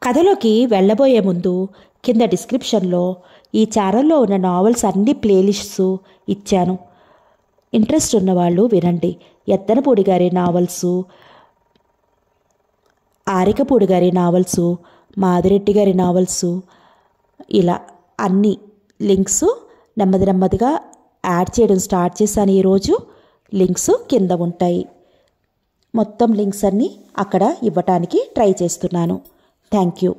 కథలోకి వెళ్ళబోయే ముందు కింద డిస్క్రిప్షన్లో ఈ ఛానల్లో ఉన్న నావెల్స్ అన్ని ప్లేలిస్ట్స్ ఇచ్చాను ఇంట్రెస్ట్ ఉన్నవాళ్ళు వినండి ఎత్తనపూడి గారి నావల్సు ఆరికపూడి గారి నావల్సు మాదిరెడ్డి గారి నావల్సు ఇలా అన్ని లింక్స్ నెమ్మది నెమ్మదిగా యాడ్ చేయడం స్టార్ట్ చేశాను ఈరోజు లింక్స్ కింద ఉంటాయి మొత్తం లింక్స్ అన్నీ అక్కడ ఇవ్వటానికి ట్రై చేస్తున్నాను థ్యాంక్ యూ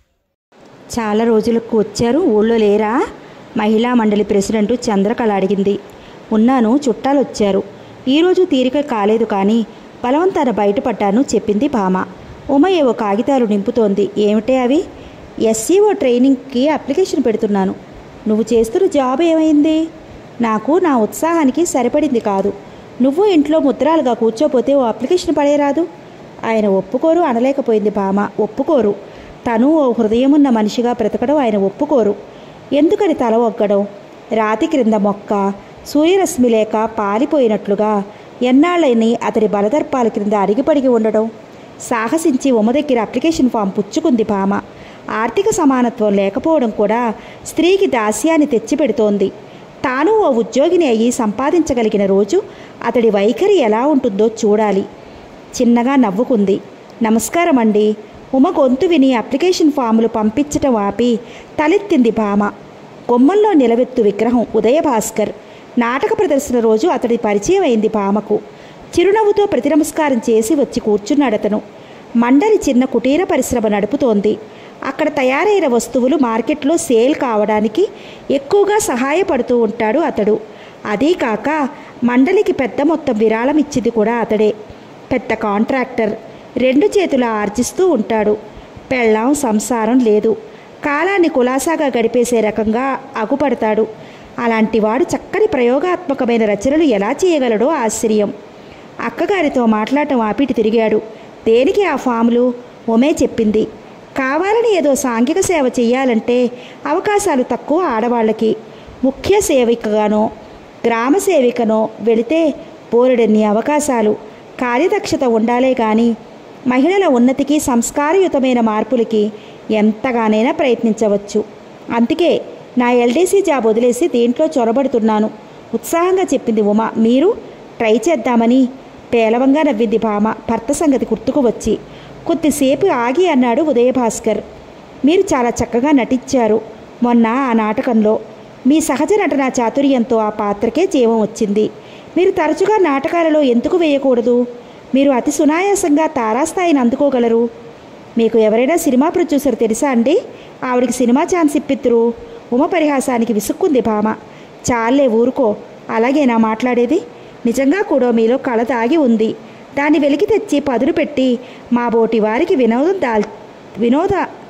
చాలా రోజులకు వచ్చారు ఊళ్ళో లేరా మహిళా మండలి ప్రెసిడెంట్ చంద్రకళ అడిగింది ఉన్నాను చుట్టాలు వచ్చారు ఈరోజు తీరిక కాలేదు కానీ బలవంతాన బయటపడ్డాను చెప్పింది భామ ఉమ ఏవో కాగితాలు నింపుతోంది ఏమిటే అవి ఎస్సీఓ ట్రైనింగ్కి అప్లికేషన్ పెడుతున్నాను నువ్వు చేస్తున్న జాబ్ ఏమైంది నాకు నా ఉత్సాహానికి సరిపడింది కాదు నువ్వు ఇంట్లో ముద్రాలుగా కూర్చోపోతే ఓ అప్లికేషన్ పడేరాదు ఆయన ఒప్పుకోరు అనలేకపోయింది భామ ఒప్పుకోరు తను ఓ హృదయమున్న మనిషిగా బ్రతకడం ఆయన ఒప్పుకోరు ఎందుకని తల ఒగ్గడం రాతి క్రింద మొక్క సూర్యరశ్మి లేక పాలిపోయినట్లుగా ఎన్నాళ్ళని అతడి బలదర్పాల క్రింద అరిగిపడిగి ఉండడం సాహసించి ఉమ దగ్గర అప్లికేషన్ ఫామ్ పుచ్చుకుంది భామ ఆర్థిక సమానత్వం లేకపోవడం కూడా స్త్రీకి దాస్యాన్ని తెచ్చిపెడుతోంది తాను ఓ ఉద్యోగిని అయ్యి సంపాదించగలిగిన రోజు అతడి వైఖరి ఎలా ఉంటుందో చూడాలి చిన్నగా నవ్వుకుంది నమస్కారం అండి ఉమ గొంతు విని అప్లికేషన్ ఫాములు పంపించటం ఆపి తలెత్తింది భామ గుమ్మంలో నిలవెత్తు విగ్రహం ఉదయభాస్కర్ నాటక ప్రదర్శన రోజు అతడి పరిచయం అయింది భామకు చిరునవ్వుతో ప్రతి నమస్కారం చేసి వచ్చి కూర్చున్నాడు అతను మండలి చిన్న కుటీర పరిశ్రమ నడుపుతోంది అక్కడ తయారైన వస్తువులు మార్కెట్లో సేల్ కావడానికి ఎక్కువగా సహాయపడుతూ ఉంటాడు అతడు అదీ కాక మండలికి పెద్ద మొత్తం విరాళం ఇచ్చింది కూడా అతడే పెద్ద కాంట్రాక్టర్ రెండు చేతుల ఆర్జిస్తూ ఉంటాడు పెళ్ళాం సంసారం లేదు కాలాన్ని కులాసాగా గడిపేసే రకంగా అగుపడతాడు అలాంటివాడు చక్కని ప్రయోగాత్మకమైన రచనలు ఎలా చేయగలడో ఆశ్చర్యం అక్కగారితో మాట్లాడటం ఆపిటి తిరిగాడు దేనికి ఆ ఫాములు ఉమే చెప్పింది కావాలని ఏదో సాంఘిక సేవ చేయాలంటే అవకాశాలు తక్కువ ఆడవాళ్ళకి ముఖ్య సేవికగానో గ్రామ సేవికనో వెళితే బోలెడన్ని అవకాశాలు కార్యదక్షత ఉండాలే కానీ మహిళల ఉన్నతికి సంస్కారయుతమైన మార్పులకి ఎంతగానైనా ప్రయత్నించవచ్చు అందుకే నా ఎల్డీసీ జాబ్ వదిలేసి దీంట్లో చొరబడుతున్నాను ఉత్సాహంగా చెప్పింది ఉమ మీరు ట్రై చేద్దామని పేలవంగా నవ్వింది భామ భర్త సంగతి గుర్తుకు వచ్చి కొద్దిసేపు ఆగి అన్నాడు ఉదయభాస్కర్ మీరు చాలా చక్కగా నటించారు మొన్న ఆ నాటకంలో మీ సహజ నటన చాతుర్యంతో ఆ పాత్రకే జీవం వచ్చింది మీరు తరచుగా నాటకాలలో ఎందుకు వేయకూడదు మీరు అతి సునాయాసంగా తారాస్థాయిని అందుకోగలరు మీకు ఎవరైనా సినిమా ప్రొడ్యూసర్ తెలుసా అండి ఆవిడికి సినిమా ఛాన్స్ ఇప్పిత్తురు ఉమ పరిహాసానికి విసుక్కుంది భామ చాలే ఊరుకో అలాగే నా మాట్లాడేది నిజంగా కూడా మీలో కళ దాగి ఉంది దాన్ని వెలికి తెచ్చి పదును పెట్టి మా బోటి వారికి వినోదం దాల్ వినోద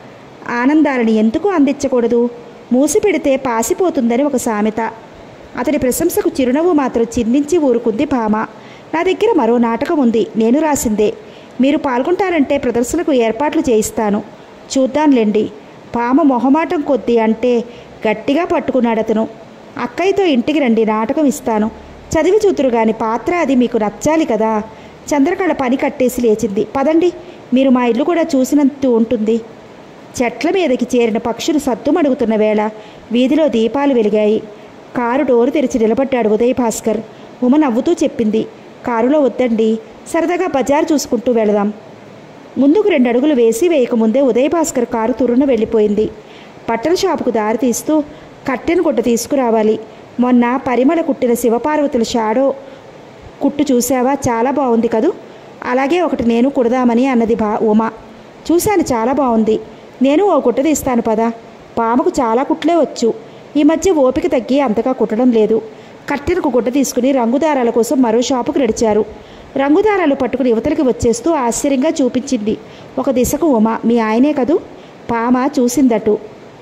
ఆనందాలని ఎందుకు అందించకూడదు మూసి పెడితే పాసిపోతుందని ఒక సామెత అతని ప్రశంసకు చిరునవ్వు మాత్రం చిందించి ఊరుకుంది భామ నా దగ్గర మరో నాటకం ఉంది నేను రాసిందే మీరు పాల్గొంటారంటే ప్రదర్శనకు ఏర్పాట్లు చేయిస్తాను చూద్దాంలేండి పామ మొహమాటం కొద్దీ అంటే గట్టిగా పట్టుకున్నాడు అతను అక్కయ్యతో ఇంటికి రండి నాటకం ఇస్తాను చదివి చూతురు గాని పాత్ర అది మీకు నచ్చాలి కదా చంద్రకళ పని కట్టేసి లేచింది పదండి మీరు మా ఇల్లు కూడా చూసినంత ఉంటుంది చెట్ల మీదకి చేరిన పక్షులు సద్దుమడుగుతున్న వేళ వీధిలో దీపాలు వెలిగాయి కారు డోరు తెరిచి నిలబడ్డాడు ఉదయ్ భాస్కర్ ఉమ నవ్వుతూ చెప్పింది కారులో వద్దండి సరదాగా బజార్ చూసుకుంటూ వెళదాం ముందుకు రెండు అడుగులు వేసి వేయకముందే ఉదయ్ భాస్కర్ కారు తురున వెళ్ళిపోయింది బట్టల షాపుకు దారి తీస్తూ కట్టెను గుడ్డ తీసుకురావాలి మొన్న పరిమళ కుట్టిన శివపార్వతుల షాడో కుట్టు చూసావా చాలా బాగుంది కదూ అలాగే ఒకటి నేను కుడదామని అన్నది బా ఉమా చూశాను చాలా బాగుంది నేను ఓ కుట్ట తీస్తాను పదా పామకు చాలా కుట్లే వచ్చు ఈ మధ్య ఓపిక తగ్గి అంతగా కుట్టడం లేదు కట్టెలకు గుడ్డ తీసుకుని రంగుదారాల కోసం మరో షాపుకు నడిచారు రంగుదారాలు పట్టుకుని యువతలకి వచ్చేస్తూ ఆశ్చర్యంగా చూపించింది ఒక దిశకు ఉమ మీ ఆయనే కదూ పామ చూసిందటు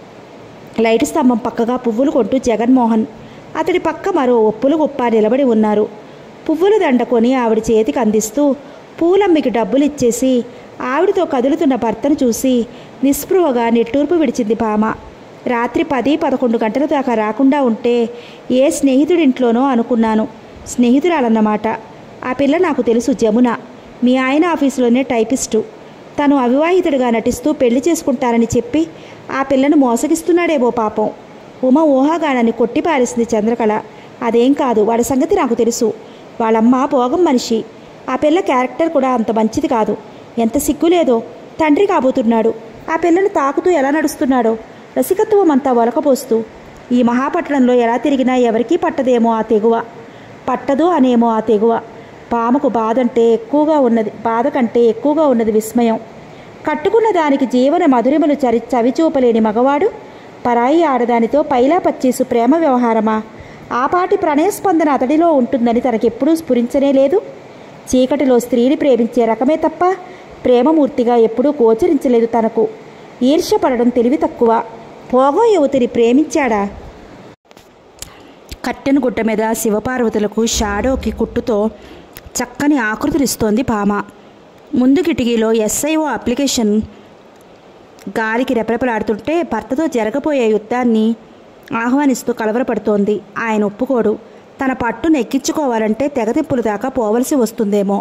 లైట్ స్తంభం పక్కగా పువ్వులు కొంటూ జగన్మోహన్ అతడి పక్క మరో ఒప్పులు గొప్ప నిలబడి ఉన్నారు పువ్వుల దండ కొని ఆవిడ చేతికి అందిస్తూ పూలమ్మికి డబ్బులు ఇచ్చేసి ఆవిడతో కదులుతున్న భర్తను చూసి నిస్పృహగా నిట్టూర్పు విడిచింది భామ రాత్రి పది పదకొండు గంటల దాకా రాకుండా ఉంటే ఏ స్నేహితుడింట్లోనో అనుకున్నాను స్నేహితురాలన్నమాట ఆ పిల్ల నాకు తెలుసు జమున మీ ఆయన ఆఫీసులోనే టైపిస్టు తను అవివాహితుడిగా నటిస్తూ పెళ్లి చేసుకుంటానని చెప్పి ఆ పిల్లను మోసగిస్తున్నాడేమో పాపం ఉమ ఊహాగానాన్ని కొట్టి పారేసింది చంద్రకళ అదేం కాదు వాడి సంగతి నాకు తెలుసు వాళ్ళమ్మ భోగం మనిషి ఆ పిల్ల క్యారెక్టర్ కూడా అంత మంచిది కాదు ఎంత సిగ్గులేదో తండ్రి కాబోతున్నాడు ఆ పిల్లను తాకుతూ ఎలా నడుస్తున్నాడో రసికత్వం అంతా ఒలకపోస్తూ ఈ మహాపట్టణంలో ఎలా తిరిగినా ఎవరికీ పట్టదేమో ఆ తెగువ పట్టదు అనేమో ఆ తెగువ పాముకు బాధంటే ఎక్కువగా ఉన్నది బాధ కంటే ఎక్కువగా ఉన్నది విస్మయం కట్టుకున్న దానికి జీవన మధురిమలు చరి చవిచూపలేని మగవాడు పరాయి ఆడదానితో పైలా పచ్చేసు ప్రేమ వ్యవహారమా ఆపాటి ప్రణయస్పందన అతడిలో ఉంటుందని తనకెప్పుడూ స్ఫురించనే లేదు చీకటిలో స్త్రీని ప్రేమించే రకమే తప్ప ప్రేమమూర్తిగా ఎప్పుడూ గోచరించలేదు తనకు ఈర్ష్యపడడం తెలివి తక్కువ పోగో యువతిని ప్రేమించాడా కట్టెను గుడ్డ మీద శివపార్వతులకు షాడోకి కుట్టుతో చక్కని ఆకృతులిస్తోంది భామ ముందు కిటికీలో ఎస్ఐఓ అప్లికేషన్ గాలికి రెపరెపలాడుతుంటే భర్తతో జరగబోయే యుద్ధాన్ని ఆహ్వానిస్తూ కలవరపడుతోంది ఆయన ఒప్పుకోడు తన పట్టును ఎక్కించుకోవాలంటే తెగతింపులు దాకా పోవలసి వస్తుందేమో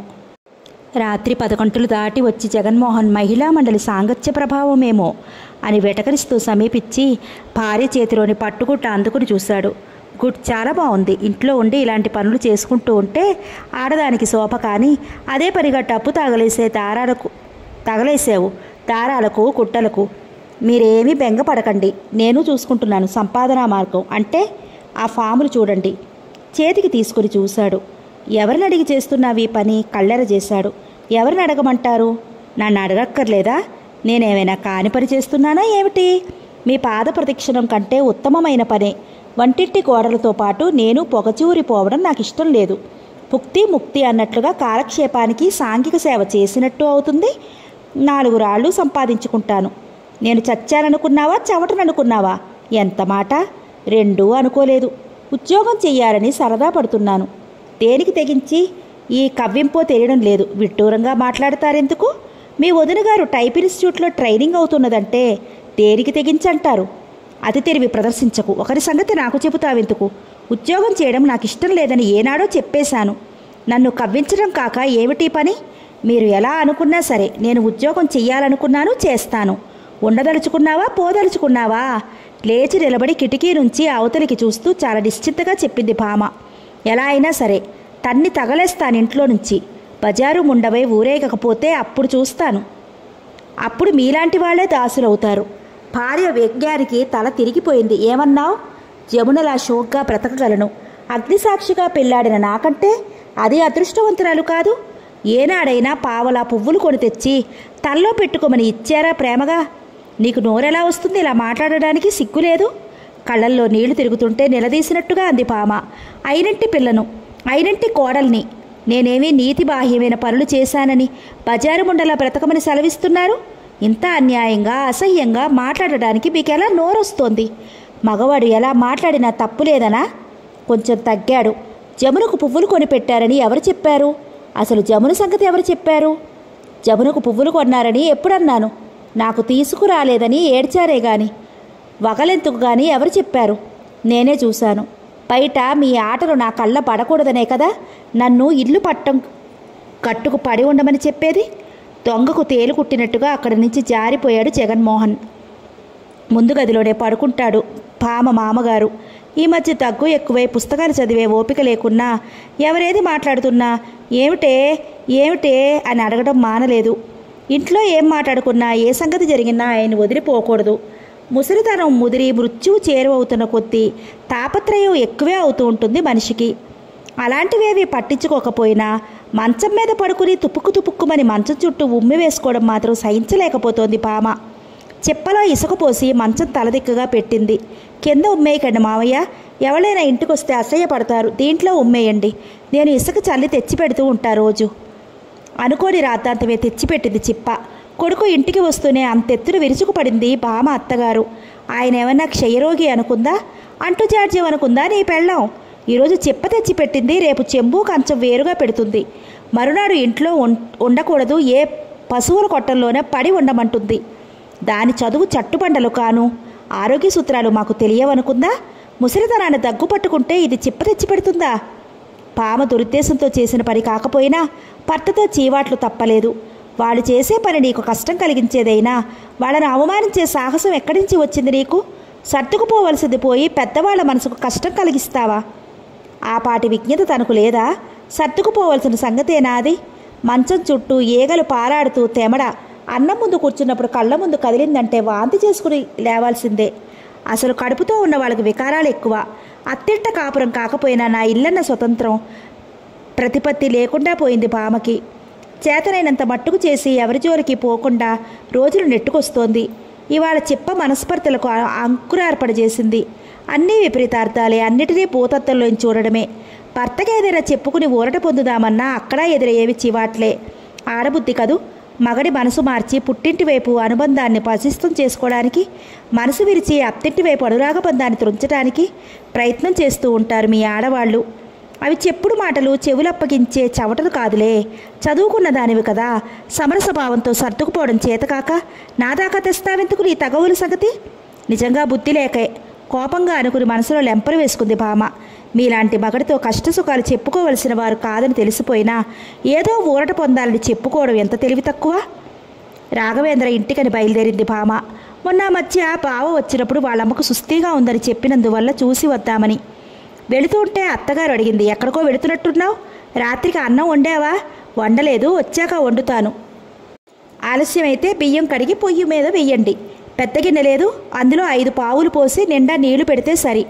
రాత్రి పదకొంటలు దాటి వచ్చి జగన్మోహన్ మహిళా మండలి సాంగత్య ప్రభావమేమో అని వెటకరిస్తూ సమీపించి భార్య చేతిలోని పట్టుగుట్ట అందుకుని చూశాడు గుడ్ చాలా బాగుంది ఇంట్లో ఉండి ఇలాంటి పనులు చేసుకుంటూ ఉంటే ఆడదానికి శోభ కానీ అదే పనిగా టప్పు తగలేసే దారాలకు తగలేసావు దారాలకు కుట్టలకు మీరేమీ బెంగపడకండి నేను చూసుకుంటున్నాను సంపాదనా మార్గం అంటే ఆ ఫాములు చూడండి చేతికి తీసుకుని చూశాడు ఎవరిని అడిగి చేస్తున్నావు ఈ పని కళ్ళెర చేశాడు ఎవరిని అడగమంటారు నన్ను అడగక్కర్లేదా నేనేమైనా కాని పని చేస్తున్నానా ఏమిటి మీ పాద ప్రదక్షిణం కంటే ఉత్తమమైన పనే వంటింటి గోడలతో పాటు నేను పొగచూరి పోవడం నాకు ఇష్టం లేదు పుక్తి ముక్తి అన్నట్లుగా కాలక్షేపానికి సాంఘిక సేవ చేసినట్టు అవుతుంది నాలుగు రాళ్ళు సంపాదించుకుంటాను నేను చచ్చాననుకున్నావా చవటననుకున్నావా ఎంత మాట రెండూ అనుకోలేదు ఉద్యోగం చెయ్యాలని సరదా పడుతున్నాను దేనికి తెగించి ఈ కవ్వింపో తెలియడం లేదు విడ్డూరంగా మాట్లాడతారెందుకు మీ వదిన గారు టైప్ ఇన్స్టిట్యూట్లో ట్రైనింగ్ అవుతున్నదంటే దేనికి తెగించంటారు అతి తెలివి ప్రదర్శించకు ఒకరి సంగతి నాకు చెబుతావెందుకు ఉద్యోగం చేయడం నాకు ఇష్టం లేదని ఏనాడో చెప్పేశాను నన్ను కవ్వించడం కాక ఏమిటి పని మీరు ఎలా అనుకున్నా సరే నేను ఉద్యోగం చెయ్యాలనుకున్నాను చేస్తాను ఉండదలుచుకున్నావా పోదలుచుకున్నావా లేచి నిలబడి కిటికీ నుంచి అవతలికి చూస్తూ చాలా నిశ్చింతగా చెప్పింది భామ ఎలా అయినా సరే తన్ని తగలేస్తాను ఇంట్లో నుంచి బజారు ముండవై ఊరేగకపోతే అప్పుడు చూస్తాను అప్పుడు మీలాంటి వాళ్ళే దాసులవుతారు భార్య వ్యజ్ఞానికి తల తిరిగిపోయింది ఏమన్నావు జమునలా షోక్గా బ్రతకగలను అగ్నిసాక్షిగా పెళ్ళాడిన నాకంటే అది అదృష్టవంతురాలు కాదు ఏనాడైనా పావలా పువ్వులు కొని తెచ్చి తల్లో పెట్టుకోమని ఇచ్చారా ప్రేమగా నీకు నోరెలా వస్తుంది ఇలా మాట్లాడడానికి సిగ్గులేదు కళ్ళల్లో నీళ్లు తిరుగుతుంటే నిలదీసినట్టుగా అంది పామ అయినంటి పిల్లను అయినంటి కోడల్ని నేనేమీ నీతి బాహ్యమైన పనులు చేశానని బజారు ముండలా బ్రతకమని సెలవిస్తున్నారు ఇంత అన్యాయంగా అసహ్యంగా మాట్లాడడానికి మీకెలా నోరొస్తోంది మగవాడు ఎలా మాట్లాడినా తప్పు లేదనా కొంచెం తగ్గాడు జమునకు పువ్వులు కొనిపెట్టారని ఎవరు చెప్పారు అసలు జమున సంగతి ఎవరు చెప్పారు జమునకు పువ్వులు కొన్నారని ఎప్పుడన్నాను నాకు తీసుకురాలేదని ఏడ్చారే గాని వగలెందుకు గాని ఎవరు చెప్పారు నేనే చూశాను బయట మీ ఆటలు నా కళ్ళ పడకూడదనే కదా నన్ను ఇల్లు పట్టం కట్టుకు పడి ఉండమని చెప్పేది దొంగకు తేలు కుట్టినట్టుగా అక్కడి నుంచి జారిపోయాడు జగన్మోహన్ ముందు గదిలోనే పడుకుంటాడు పామ మామగారు ఈ మధ్య దగ్గు ఎక్కువై పుస్తకాలు చదివే ఓపిక లేకున్నా ఎవరేది మాట్లాడుతున్నా ఏమిటే ఏమిటే అని అడగడం మానలేదు ఇంట్లో ఏం మాట్లాడుకున్నా ఏ సంగతి జరిగినా ఆయన వదిలిపోకూడదు ముసలితనం ముదిరి మృత్యువు చేరువవుతున్న కొద్దీ తాపత్రయం ఎక్కువే అవుతూ ఉంటుంది మనిషికి అలాంటివేవి పట్టించుకోకపోయినా మంచం మీద పడుకుని తుపుక్కు తుపుక్కుమని మంచం చుట్టూ ఉమ్మి వేసుకోవడం మాత్రం సహించలేకపోతోంది పామ చెప్పలో ఇసుక పోసి మంచం తలదిక్కగా పెట్టింది కింద ఉమ్మేయకండి మావయ్య ఎవరైనా ఇంటికి వస్తే అసహ్యపడతారు దీంట్లో ఉమ్మేయండి నేను ఇసుక చల్లి తెచ్చి పెడుతూ ఉంటా రోజు అనుకోని రాతాంతమే తెచ్చిపెట్టింది చిప్ప కొడుకు ఇంటికి వస్తూనే అంతెత్తున విరుచుకుపడింది బామ అత్తగారు ఆయన ఏమన్నా క్షయరోగి అనుకుందా అంటు జాడ్యం అనుకుందా నీ పెళ్ళాం ఈరోజు చిప్ప తెచ్చి పెట్టింది రేపు చెంబు కంచం వేరుగా పెడుతుంది మరునాడు ఇంట్లో ఉం- ఉండకూడదు ఏ పశువుల కొట్టంలోనే పడి ఉండమంటుంది దాని చదువు చట్టుబండలు కాను ఆరోగ్య సూత్రాలు మాకు తెలియవనుకుందా ముసలితనాన్ని దగ్గు పట్టుకుంటే ఇది చిప్ప తెచ్చి పెడుతుందా పామ దురుద్దేశంతో చేసిన పని కాకపోయినా భర్తతో చీవాట్లు తప్పలేదు వాళ్ళు చేసే పని నీకు కష్టం కలిగించేదైనా వాళ్ళని అవమానించే సాహసం ఎక్కడి నుంచి వచ్చింది నీకు సర్దుకుపోవలసింది పోయి పెద్దవాళ్ళ మనసుకు కష్టం కలిగిస్తావా ఆ పాటి విజ్ఞత తనకు లేదా సర్దుకుపోవలసిన సంగతేనా అది మంచం చుట్టూ ఈగలు పారాడుతూ తెమడ అన్నం ముందు కూర్చున్నప్పుడు కళ్ళ ముందు కదిలిందంటే వాంతి చేసుకుని లేవాల్సిందే అసలు కడుపుతో ఉన్న వాళ్ళకి వికారాలు ఎక్కువ అత్తింట కాపురం కాకపోయినా నా ఇల్లన్న స్వతంత్రం ప్రతిపత్తి లేకుండా పోయింది భామకి చేతనైనంత మట్టుకు చేసి ఎవరి జోలికి పోకుండా రోజులు నెట్టుకొస్తోంది ఇవాళ చిప్ప మనస్పర్ధలకు ఆ- అంకురార్పణ చేసింది అన్నీ విపరీతార్థాలే అన్నిటినీ భూతత్వంలోంచి చూడడమే భర్తకి ఏదైనా చెప్పుకుని ఊరట పొందుదామన్నా అక్కడ ఎదురయ్యేవి చివాట్లే ఆడబుద్ధి కదూ మగడి మనసు మార్చి పుట్టింటి వైపు అనుబంధాన్ని పసిస్తం చేసుకోవడానికి మనసు విరిచి అత్తింటి వైపు అనురాగ బంధాన్ని త్రుంచడానికి ప్రయత్నం చేస్తూ ఉంటారు మీ ఆడవాళ్ళు అవి చెప్పుడు మాటలు చెవులప్పగించే చవటలు కాదులే చదువుకున్న దానివి కదా సమరస భావంతో సర్దుకుపోవడం చేతకాక నా దాకా తెస్తావెందుకు నీ తగవుల సంగతి నిజంగా బుద్ధి లేకే కోపంగా అనుకుని మనసులో లెంపలు వేసుకుంది భామ మీలాంటి మగడితో కష్టసుఖాలు చెప్పుకోవలసిన వారు కాదని తెలిసిపోయినా ఏదో ఊరట పొందాలని చెప్పుకోవడం ఎంత తెలివి తక్కువ రాఘవేంద్ర ఇంటికని బయలుదేరింది భామ మొన్న ఆ మధ్య బావ వచ్చినప్పుడు వాళ్ళమ్మకు సుస్థిగా ఉందని చెప్పినందువల్ల చూసి వద్దామని వెళుతుంటే అత్తగారు అడిగింది ఎక్కడికో వెళుతున్నట్టున్నావు రాత్రికి అన్నం వండావా వండలేదు వచ్చాక వండుతాను ఆలస్యమైతే బియ్యం కడిగి పొయ్యి మీద వెయ్యండి పెద్ద గిన్నె లేదు అందులో ఐదు పావులు పోసి నిండా నీళ్లు పెడితే సరి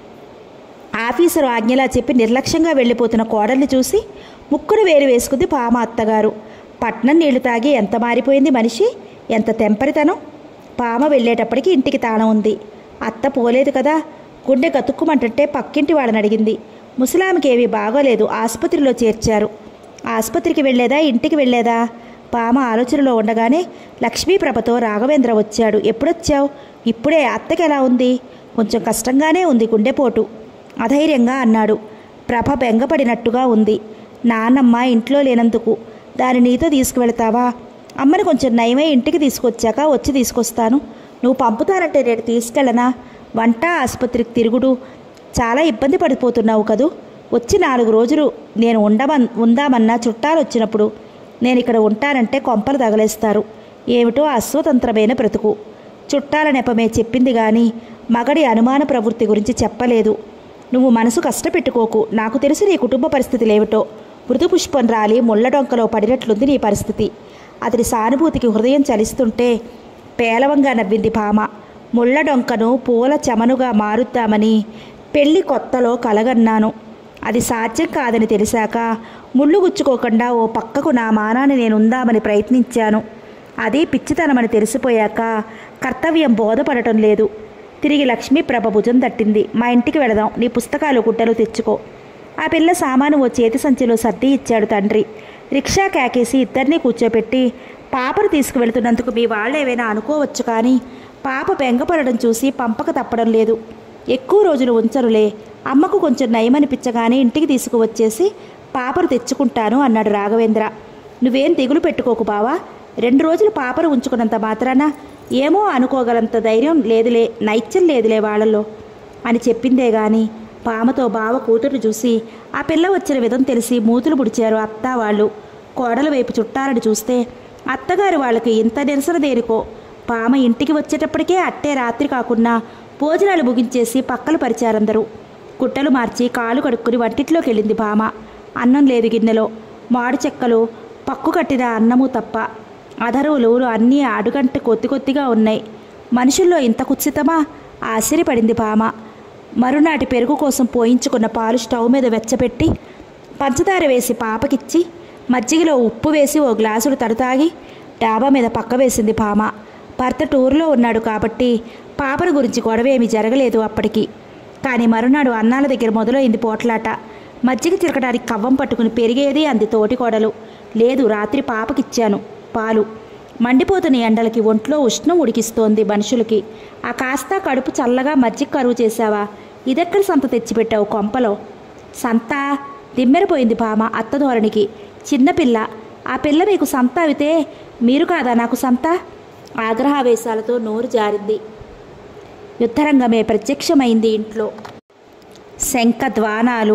ఆఫీసరు ఆజ్ఞలా చెప్పి నిర్లక్ష్యంగా వెళ్ళిపోతున్న కోడల్ని చూసి ముక్కును వేలు వేసుకుంది పామ అత్తగారు పట్నం నీళ్లు తాగి ఎంత మారిపోయింది మనిషి ఎంత తెంపరితనం పామ వెళ్ళేటప్పటికి ఇంటికి తాళం ఉంది అత్త పోలేదు కదా గుండె గతుక్కుమంటుంటే పక్కింటి వాళ్ళని అడిగింది ముసలామికి ఏమీ బాగోలేదు ఆసుపత్రిలో చేర్చారు ఆసుపత్రికి వెళ్ళేదా ఇంటికి వెళ్ళేదా పామ ఆలోచనలో ఉండగానే లక్ష్మీప్రభతో రాఘవేంద్ర వచ్చాడు ఎప్పుడొచ్చావు ఇప్పుడే అత్తకి ఎలా ఉంది కొంచెం కష్టంగానే ఉంది గుండెపోటు అధైర్యంగా అన్నాడు ప్రభ బెంగపడినట్టుగా ఉంది నాన్నమ్మ ఇంట్లో లేనందుకు దాని నీతో తీసుకువెళతావా అమ్మని కొంచెం నయమై ఇంటికి తీసుకొచ్చాక వచ్చి తీసుకొస్తాను నువ్వు పంపుతానంటే నేను తీసుకెళ్ళనా వంట ఆసుపత్రికి తిరుగుడు చాలా ఇబ్బంది పడిపోతున్నావు కదూ వచ్చి నాలుగు రోజులు నేను ఉండమన్ ఉందామన్నా చుట్టాలు వచ్చినప్పుడు నేను ఇక్కడ ఉంటానంటే కొంపలు తగలేస్తారు ఏమిటో అస్వతంత్రమైన బ్రతుకు చుట్టాల నెపమే చెప్పింది గాని మగడి అనుమాన ప్రవృత్తి గురించి చెప్పలేదు నువ్వు మనసు కష్టపెట్టుకోకు నాకు తెలుసు నీ కుటుంబ పరిస్థితులేమిటో మృదు పుష్పం రాలి ముళ్ళ డొంకలో పడినట్లుంది నీ పరిస్థితి అతడి సానుభూతికి హృదయం చలిస్తుంటే పేలవంగా నవ్వింది భామ ముళ్ళ డొంకను పూల చెమనుగా మారుద్దామని పెళ్లి కొత్తలో కలగన్నాను అది సాధ్యం కాదని తెలిసాక ముళ్ళు గుచ్చుకోకుండా ఓ పక్కకు నా మానాన్ని నేను ఉందామని ప్రయత్నించాను అది పిచ్చితనమని తెలిసిపోయాక కర్తవ్యం బోధపడటం లేదు తిరిగి లక్ష్మీ ప్రభ భుజం తట్టింది మా ఇంటికి వెళదాం నీ పుస్తకాలు గుడ్డలు తెచ్చుకో ఆ పిల్ల సామాను ఓ చేతి సంచిలో సర్ది ఇచ్చాడు తండ్రి రిక్షా కేకేసి ఇద్దరినీ కూర్చోపెట్టి పాపను తీసుకువెళ్తున్నందుకు మీ వాళ్ళు ఏమైనా అనుకోవచ్చు కానీ పాప బెంగపడడం చూసి పంపక తప్పడం లేదు ఎక్కువ రోజులు ఉంచరులే అమ్మకు కొంచెం నయమనిపించగానే ఇంటికి తీసుకువచ్చేసి పాపను తెచ్చుకుంటాను అన్నాడు రాఘవేంద్ర నువ్వేం దిగులు పెట్టుకోకు బావా రెండు రోజులు పాపను ఉంచుకున్నంత మాత్రాన ఏమో అనుకోగలంత ధైర్యం లేదులే నైత్యం లేదులే వాళ్ళలో అని చెప్పిందే గాని పామతో బావ కూతురు చూసి ఆ పిల్ల వచ్చిన విధం తెలిసి మూతులు పుడిచారు అత్త వాళ్ళు కోడల వైపు చుట్టాలని చూస్తే అత్తగారు వాళ్ళకి ఇంత నిరసన దేనికో పామ ఇంటికి వచ్చేటప్పటికే అట్టే రాత్రి కాకుండా భోజనాలు ముగించేసి పక్కలు పరిచారందరూ గుట్టలు మార్చి కాలు కడుక్కుని వంటిట్లోకి వెళ్ళింది భామ అన్నం లేదు గిన్నెలో మాడు చెక్కలు పక్కు కట్టిన అన్నము తప్ప అధరువులు అన్నీ అడుగంట కొద్ది కొద్దిగా ఉన్నాయి మనుషుల్లో ఇంత కుత్సితమా ఆశ్చర్యపడింది భామ మరునాటి పెరుగు కోసం పోయించుకున్న పాలు స్టవ్ మీద వెచ్చపెట్టి పంచదార వేసి పాపకిచ్చి మజ్జిగలో ఉప్పు వేసి ఓ గ్లాసుడు తడుతాగి డాబా మీద పక్క వేసింది భామ భర్త టూర్లో ఉన్నాడు కాబట్టి పాపను గురించి గొడవ ఏమీ జరగలేదు అప్పటికి కానీ మరునాడు అన్నాల దగ్గర మొదలైంది పోట్లాట మజ్జిగ చిరకడానికి కవ్వం పట్టుకుని పెరిగేది అంది తోటి కోడలు లేదు రాత్రి పాపకిచ్చాను పాలు మండిపోతున్న ఎండలకి ఒంట్లో ఉష్ణం ఉడికిస్తోంది మనుషులకి ఆ కాస్త కడుపు చల్లగా మజ్జిగ కరువు చేశావా ఇదెక్కడ సంత తెచ్చిపెట్టావు కొంపలో సంత దిమ్మెరపోయింది భామ అత్త ధోరణికి చిన్నపిల్ల ఆ పిల్ల మీకు సంత అవితే మీరు కాదా నాకు సంత ఆగ్రహావేశాలతో నోరు జారింది యుద్ధరంగమే ప్రత్యక్షమైంది ఇంట్లో శంఖ ద్వానాలు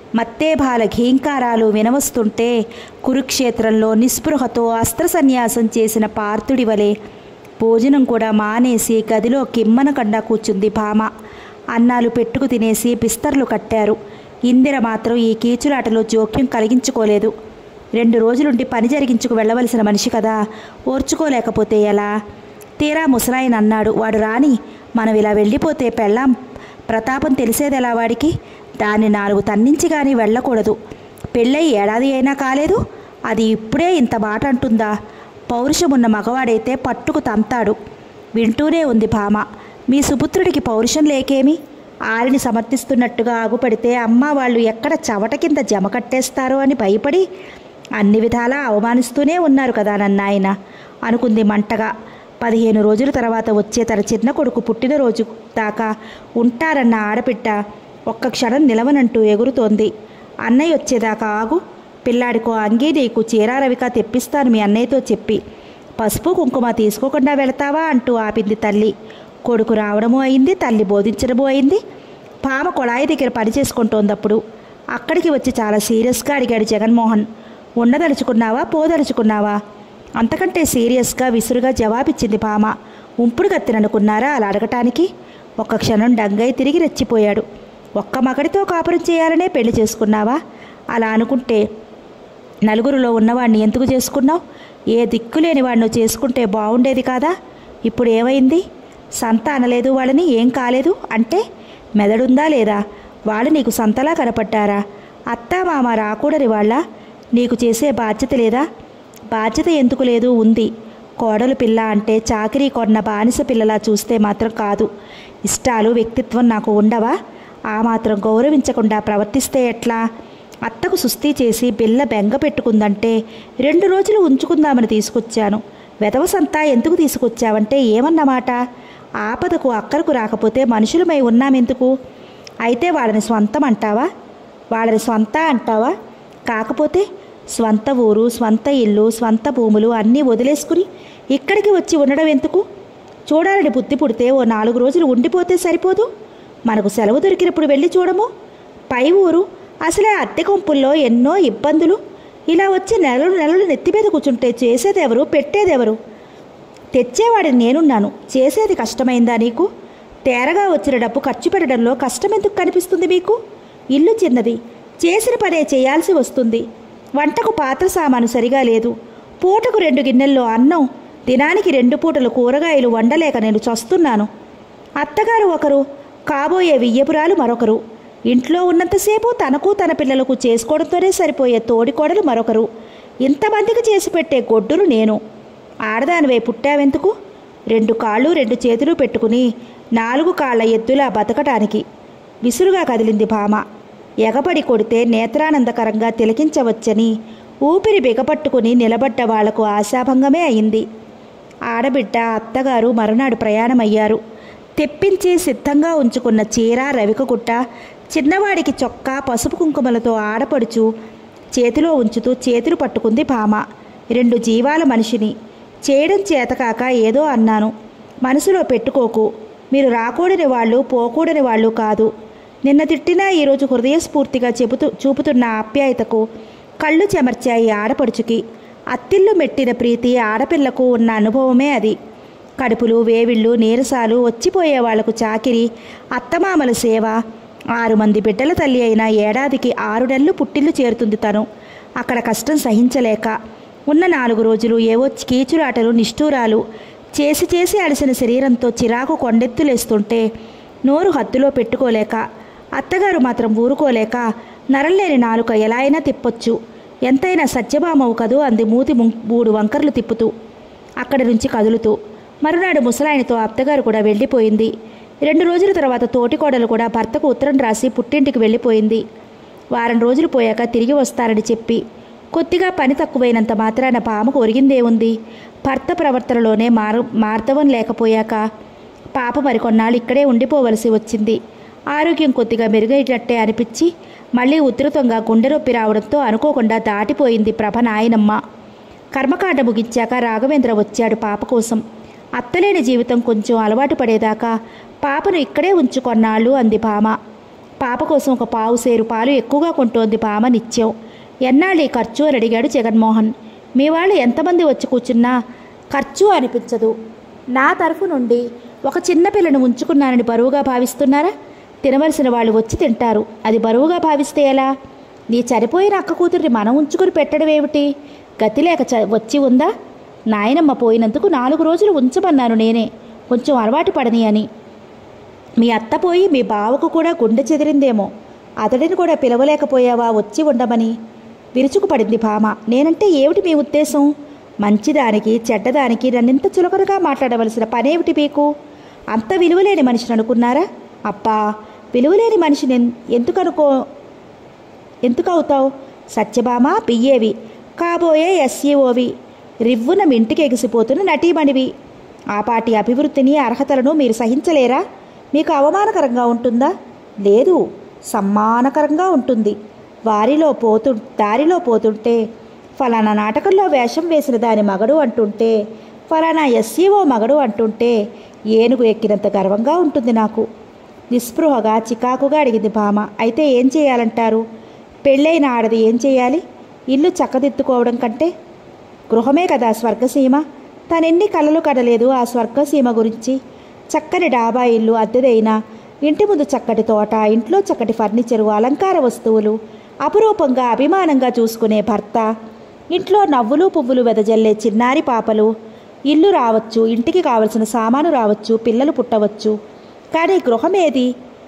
మత్తేభాల ఘీంకారాలు వినవస్తుంటే కురుక్షేత్రంలో నిస్పృహతో అస్త్ర సన్యాసం చేసిన పార్థుడి వలె భోజనం కూడా మానేసి గదిలో కిమ్మన కండా కూర్చుంది భామ అన్నాలు పెట్టుకు తినేసి బిస్తర్లు కట్టారు ఇందిర మాత్రం ఈ కీచులాటలో జోక్యం కలిగించుకోలేదు రెండు రోజులుండి పని జరిగించుకు వెళ్ళవలసిన మనిషి కదా ఓర్చుకోలేకపోతే ఎలా తీరా ముసలాయన అన్నాడు వాడు రాని మనం ఇలా వెళ్ళిపోతే పెళ్ళాం ప్రతాపం తెలిసేదెలా వాడికి దాన్ని నాలుగు తన్నించి కానీ వెళ్ళకూడదు పెళ్ళై ఏడాది అయినా కాలేదు అది ఇప్పుడే ఇంత మాట అంటుందా పౌరుషమున్న మగవాడైతే పట్టుకు తంతాడు వింటూనే ఉంది భామ మీ సుపుత్రుడికి పౌరుషం లేకేమి ఆరిని సమర్థిస్తున్నట్టుగా ఆగుపడితే అమ్మ వాళ్ళు ఎక్కడ చవట కింద జమ కట్టేస్తారో అని భయపడి అన్ని విధాలా అవమానిస్తూనే ఉన్నారు కదా నన్నాయన అనుకుంది మంటగా పదిహేను రోజుల తర్వాత వచ్చే తన చిన్న కొడుకు పుట్టినరోజు దాకా ఉంటారన్న ఆడపిట్ట ఒక్క క్షణం నిలవనంటూ ఎగురుతోంది అన్నయ్య వచ్చేదాకా ఆగు పిల్లాడికో అంగీ నీకు చీరారవిక తెప్పిస్తాను మీ అన్నయ్యతో చెప్పి పసుపు కుంకుమ తీసుకోకుండా వెళతావా అంటూ ఆపింది తల్లి కొడుకు రావడము అయింది తల్లి బోధించడము అయింది పామ కొళాయి దగ్గర పని చేసుకుంటోందప్పుడు అక్కడికి వచ్చి చాలా సీరియస్గా అడిగాడు జగన్మోహన్ ఉండదలుచుకున్నావా పోదలుచుకున్నావా అంతకంటే సీరియస్గా విసురుగా జవాబిచ్చింది పామ ఉంపుడు కత్తిననుకున్నారా అలా అడగటానికి ఒక్క క్షణం డంగై తిరిగి రెచ్చిపోయాడు ఒక్క మగడితో కాపురం చేయాలనే పెళ్లి చేసుకున్నావా అలా అనుకుంటే నలుగురిలో ఉన్నవాడిని ఎందుకు చేసుకున్నావు ఏ దిక్కులేని వాడిని చేసుకుంటే బాగుండేది కాదా ఇప్పుడు ఏమైంది సంత అనలేదు వాళ్ళని ఏం కాలేదు అంటే మెదడుందా లేదా వాళ్ళు నీకు సంతలా కనపడ్డారా అత్తా మామ రాకూడని వాళ్ళ నీకు చేసే బాధ్యత లేదా బాధ్యత ఎందుకు లేదు ఉంది కోడలు పిల్ల అంటే చాకిరీ కొన్న బానిస పిల్లలా చూస్తే మాత్రం కాదు ఇష్టాలు వ్యక్తిత్వం నాకు ఉండవా ఆ మాత్రం గౌరవించకుండా ప్రవర్తిస్తే ఎట్లా అత్తకు సుస్థి చేసి బిల్ల బెంగ పెట్టుకుందంటే రెండు రోజులు ఉంచుకుందామని తీసుకొచ్చాను వెధవసంతా ఎందుకు తీసుకొచ్చావంటే ఏమన్నమాట ఆపదకు అక్కరకు రాకపోతే మనుషులమై ఉన్నామెందుకు అయితే వాళ్ళని స్వంతం అంటావా వాళ్ళని స్వంత అంటావా కాకపోతే స్వంత ఊరు స్వంత ఇల్లు స్వంత భూములు అన్నీ వదిలేసుకుని ఇక్కడికి వచ్చి ఉండడం ఎందుకు చూడాలని బుద్ధి పుడితే ఓ నాలుగు రోజులు ఉండిపోతే సరిపోదు మనకు సెలవు దొరికినప్పుడు వెళ్ళి చూడము పై ఊరు అసలే అద్దె కొంపుల్లో ఎన్నో ఇబ్బందులు ఇలా వచ్చి నెలలు నెలలు నెత్తి మీద కూర్చుంటే చేసేదెవరు పెట్టేదెవరు తెచ్చేవాడిని నేనున్నాను చేసేది కష్టమైందా నీకు తేరగా వచ్చిన డబ్బు ఖర్చు పెట్టడంలో కష్టం ఎందుకు కనిపిస్తుంది మీకు ఇల్లు చిన్నది చేసిన పనే చేయాల్సి వస్తుంది వంటకు పాత్ర సామాను సరిగా లేదు పూటకు రెండు గిన్నెల్లో అన్నం దినానికి రెండు పూటలు కూరగాయలు వండలేక నేను చస్తున్నాను అత్తగారు ఒకరు కాబోయే వియ్యపురాలు మరొకరు ఇంట్లో ఉన్నంతసేపు తనకు తన పిల్లలకు చేసుకోవడంతోనే సరిపోయే తోడికోడలు మరొకరు ఇంతమందికి చేసి పెట్టే గొడ్డులు నేను ఆడదానివై పుట్టావెందుకు రెండు కాళ్ళు రెండు చేతులు పెట్టుకుని నాలుగు కాళ్ళ ఎద్దులా బతకటానికి విసురుగా కదిలింది భామ ఎగబడి కొడితే నేత్రానందకరంగా తిలకించవచ్చని ఊపిరి బిగపట్టుకుని నిలబడ్డ వాళ్లకు ఆశాభంగమే అయింది ఆడబిడ్డ అత్తగారు మరునాడు ప్రయాణమయ్యారు తెప్పించి సిద్ధంగా ఉంచుకున్న చీర రవికగుట్ట చిన్నవాడికి చొక్కా పసుపు కుంకుమలతో ఆడపడుచు చేతిలో ఉంచుతూ చేతులు పట్టుకుంది భామ రెండు జీవాల మనిషిని చేయడం చేతకాక ఏదో అన్నాను మనసులో పెట్టుకోకు మీరు రాకూడని వాళ్ళు పోకూడని వాళ్ళు కాదు నిన్న తిట్టినా ఈరోజు హృదయస్ఫూర్తిగా చెబుతూ చూపుతున్న ఆప్యాయతకు కళ్ళు చెమర్చాయి ఆడపడుచుకి అత్తిల్లు మెట్టిన ప్రీతి ఆడపిల్లకు ఉన్న అనుభవమే అది కడుపులు వేవిళ్ళు నీరసాలు వచ్చిపోయే వాళ్లకు చాకిరి అత్తమామల సేవ ఆరు మంది బిడ్డల తల్లి అయిన ఏడాదికి ఆరు నెలలు పుట్టిల్లు చేరుతుంది తను అక్కడ కష్టం సహించలేక ఉన్న నాలుగు రోజులు ఏవో కీచురాటలు నిష్ఠూరాలు చేసి చేసి అలసిన శరీరంతో చిరాకు కొండెత్తులేస్తుంటే నోరు హద్దులో పెట్టుకోలేక అత్తగారు మాత్రం ఊరుకోలేక నరల్లేని నాలుక ఎలా అయినా తిప్పొచ్చు ఎంతైనా సత్యభామవు కదూ అంది మూతి ముం- మూడు వంకర్లు తిప్పుతూ అక్కడి నుంచి కదులుతూ మరునాడు ముసలాయనతో అత్తగారు కూడా వెళ్ళిపోయింది రెండు రోజుల తర్వాత తోటికోడలు కూడా భర్తకు ఉత్తరం రాసి పుట్టింటికి వెళ్ళిపోయింది వారం రోజులు పోయాక తిరిగి వస్తారని చెప్పి కొద్దిగా పని తక్కువైనంత మాత్రాన పాముకు ఒరిగిందేముంది భర్త ప్రవర్తనలోనే మారు మార్దవం లేకపోయాక పాప మరికొన్నాళ్ళు ఇక్కడే ఉండిపోవలసి వచ్చింది ఆరోగ్యం కొద్దిగా మెరుగైనట్టే అనిపించి మళ్ళీ ఉధృతంగా గుండె నొప్పి రావడంతో అనుకోకుండా దాటిపోయింది ప్రభ నాయనమ్మ కర్మకాండ ముగించాక రాఘవేంద్ర వచ్చాడు పాప కోసం అత్తలేని జీవితం కొంచెం అలవాటు పడేదాకా పాపను ఇక్కడే ఉంచుకొన్నాళ్ళు అంది భామ పాప కోసం ఒక పావు సేరు పాలు ఎక్కువగా కొంటోంది బామ నిత్యం ఎన్నాళ్ళు ఈ ఖర్చు అని అడిగాడు జగన్మోహన్ మీ వాళ్ళు ఎంతమంది వచ్చి కూర్చున్నా ఖర్చు అనిపించదు నా తరఫు నుండి ఒక చిన్న పిల్లను ఉంచుకున్నానని బరువుగా భావిస్తున్నారా తినవలసిన వాళ్ళు వచ్చి తింటారు అది బరువుగా భావిస్తే ఎలా నీ చనిపోయిన అక్క కూతురిని మనం ఉంచుకుని పెట్టడం ఏమిటి గతి లేక చ వచ్చి ఉందా నాయనమ్మ పోయినందుకు నాలుగు రోజులు ఉంచమన్నాను నేనే కొంచెం అలవాటు పడని అని మీ అత్త పోయి మీ బావకు కూడా గుండె చెదిరిందేమో అతడిని కూడా పిలవలేకపోయావా వచ్చి ఉండమని విరుచుకుపడింది భామ నేనంటే ఏమిటి మీ ఉద్దేశం మంచిదానికి చెడ్డదానికి నన్నింత చులకనగా మాట్లాడవలసిన పనేమిటి మీకు అంత విలువలేని మనిషిని అనుకున్నారా అబ్బా విలువలేని మనిషిని ఎన్- ఎందుకు అనుకో ఎందుకు అవుతావు సత్యభామ పియ్యేవి కాబోయే ఎస్ఈఓవి రివ్వున మింటికి ఎగిసిపోతున్న నటీమణివి ఆ పాటి అభివృద్ధిని అర్హతలను మీరు సహించలేరా మీకు అవమానకరంగా ఉంటుందా లేదు సమ్మానకరంగా ఉంటుంది వారిలో పోతు దారిలో పోతుంటే ఫలానా నాటకంలో వేషం వేసిన దాని మగడు అంటుంటే ఫలానా ఎస్ఈఓ మగడు అంటుంటే ఏనుగు ఎక్కినంత గర్వంగా ఉంటుంది నాకు నిస్పృహగా చికాకుగా అడిగింది భామ అయితే ఏం చేయాలంటారు పెళ్ళైన ఆడది ఏం చేయాలి ఇల్లు చక్కదిద్దుకోవడం కంటే గృహమే కదా స్వర్గసీమ తనెన్ని కలలు కడలేదు ఆ స్వర్గసీమ గురించి చక్కని డాబా ఇల్లు అద్దెదైన ఇంటి ముందు చక్కటి తోట ఇంట్లో చక్కటి ఫర్నిచరు అలంకార వస్తువులు అపురూపంగా అభిమానంగా చూసుకునే భర్త ఇంట్లో నవ్వులు పువ్వులు వెదజల్లే చిన్నారి పాపలు ఇల్లు రావచ్చు ఇంటికి కావలసిన సామాను రావచ్చు పిల్లలు పుట్టవచ్చు కానీ గృహం ఏది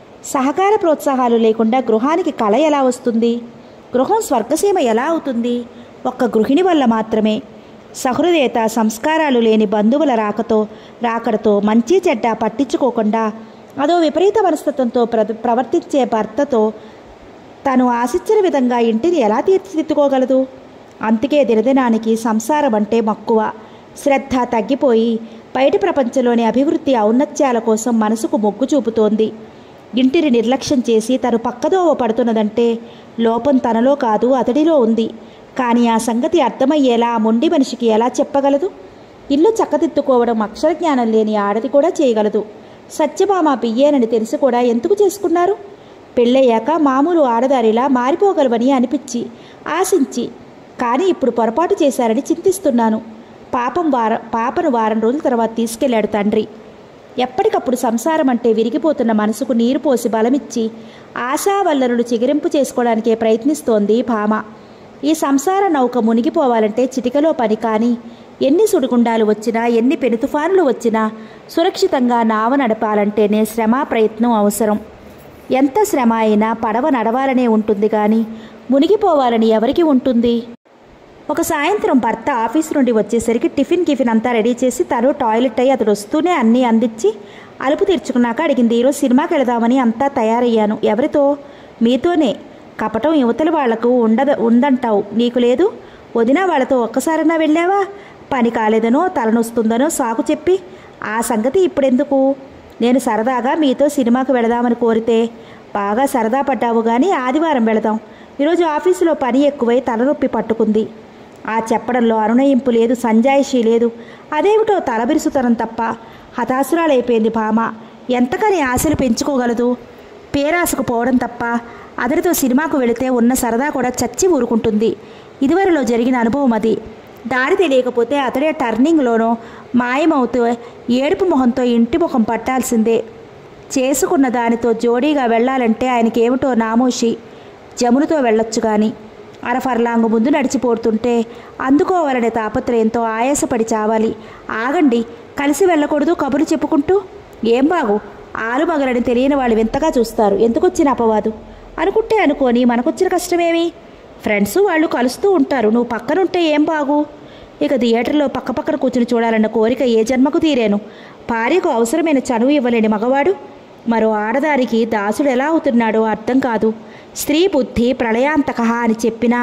సహకార ప్రోత్సాహాలు లేకుండా గృహానికి కళ ఎలా వస్తుంది గృహం స్వర్గసీమ ఎలా అవుతుంది ఒక్క గృహిణి వల్ల మాత్రమే సహృదయత సంస్కారాలు లేని బంధువుల రాకతో రాకడతో మంచి చెడ్డ పట్టించుకోకుండా అదో విపరీత మనస్తత్వంతో ప్ర ప్రవర్తించే భర్తతో తను ఆశించిన విధంగా ఇంటిని ఎలా తీర్చిదిద్దుకోగలదు అందుకే దినదినానికి సంసారం అంటే మక్కువ శ్రద్ధ తగ్గిపోయి బయట ప్రపంచంలోని అభివృద్ధి ఔన్నత్యాల కోసం మనసుకు మొగ్గు చూపుతోంది ఇంటిని నిర్లక్ష్యం చేసి తను పక్కదోవ పడుతున్నదంటే లోపం తనలో కాదు అతడిలో ఉంది కానీ ఆ సంగతి అర్థమయ్యేలా ఆ మొండి మనిషికి ఎలా చెప్పగలదు ఇల్లు చక్కదిద్దుకోవడం అక్షర జ్ఞానం లేని ఆడది కూడా చేయగలదు సత్యభామ పియ్యేనని తెలిసి కూడా ఎందుకు చేసుకున్నారు పెళ్ళయ్యాక మామూలు ఆడదారిలా మారిపోగలవని అనిపించి ఆశించి కానీ ఇప్పుడు పొరపాటు చేశారని చింతిస్తున్నాను పాపం వార పాపను వారం రోజుల తర్వాత తీసుకెళ్లాడు తండ్రి ఎప్పటికప్పుడు సంసారం అంటే విరిగిపోతున్న మనసుకు నీరు పోసి బలమిచ్చి ఆశావల్లరులు చిగిరింపు చేసుకోవడానికే ప్రయత్నిస్తోంది భామ ఈ సంసార నౌక మునిగిపోవాలంటే చిటికలో పని కానీ ఎన్ని సుడిగుండాలు వచ్చినా ఎన్ని పెనుతుఫానులు వచ్చినా సురక్షితంగా నావ నడపాలంటేనే శ్రమ ప్రయత్నం అవసరం ఎంత శ్రమ అయినా పడవ నడవాలనే ఉంటుంది కానీ మునిగిపోవాలని ఎవరికి ఉంటుంది ఒక సాయంత్రం భర్త ఆఫీస్ నుండి వచ్చేసరికి టిఫిన్ కిఫిన్ అంతా రెడీ చేసి తను టాయిలెట్ అయ్యి అతడు వస్తూనే అన్నీ అందించి అలుపు తీర్చుకున్నాక అడిగింది ఈరోజు సినిమాకి వెళదామని అంతా తయారయ్యాను ఎవరితో మీతోనే కపటం యువతల వాళ్లకు ఉండద ఉందంటావు నీకు లేదు వదిన వాళ్ళతో ఒక్కసారైనా వెళ్ళావా పని కాలేదనో తలనొస్తుందనో సాకు చెప్పి ఆ సంగతి ఇప్పుడెందుకు నేను సరదాగా మీతో సినిమాకి వెళదామని కోరితే బాగా సరదా పడ్డావు కానీ ఆదివారం వెళదాం ఈరోజు ఆఫీసులో పని ఎక్కువై తలనొప్పి పట్టుకుంది ఆ చెప్పడంలో అనునయింపు లేదు సంజాయిషీ లేదు అదేమిటో తలబిరుసుతనం తప్ప హతాసురాలైపోయింది భామ ఎంతకని ఆశలు పెంచుకోగలదు పేరాసకు పోవడం తప్ప అతడితో సినిమాకు వెళితే ఉన్న సరదా కూడా చచ్చి ఊరుకుంటుంది ఇదివరలో జరిగిన అనుభవం అది దారి తెలియకపోతే అతడే టర్నింగ్లోనో మాయమవుతూ ఏడుపు మొహంతో ఇంటి ముఖం పట్టాల్సిందే చేసుకున్న దానితో జోడీగా వెళ్ళాలంటే ఆయనకేమిటో నామోషి జమునుతో వెళ్ళొచ్చు కానీ అరఫర్లాంగు ముందు నడిచిపోతుంటే అందుకోవాలనే తాపత్రయంతో ఆయాసపడి చావాలి ఆగండి కలిసి వెళ్ళకూడదు కబుర్లు చెప్పుకుంటూ ఏం బాగు ఆలు మగలని తెలియని వాళ్ళు వింతగా చూస్తారు ఎందుకొచ్చిన అపవాదు అనుకుంటే అనుకోని మనకొచ్చిన కష్టమేమి ఫ్రెండ్స్ వాళ్ళు కలుస్తూ ఉంటారు నువ్వు పక్కనుంటే ఏం బాగు ఇక థియేటర్లో పక్క పక్కన కూర్చుని చూడాలన్న కోరిక ఏ జన్మకు తీరేను భార్యకు అవసరమైన చనువు ఇవ్వలేని మగవాడు మరో ఆడదానికి దాసుడు ఎలా అవుతున్నాడో అర్థం కాదు స్త్రీ బుద్ధి ప్రళయాంతక అని చెప్పినా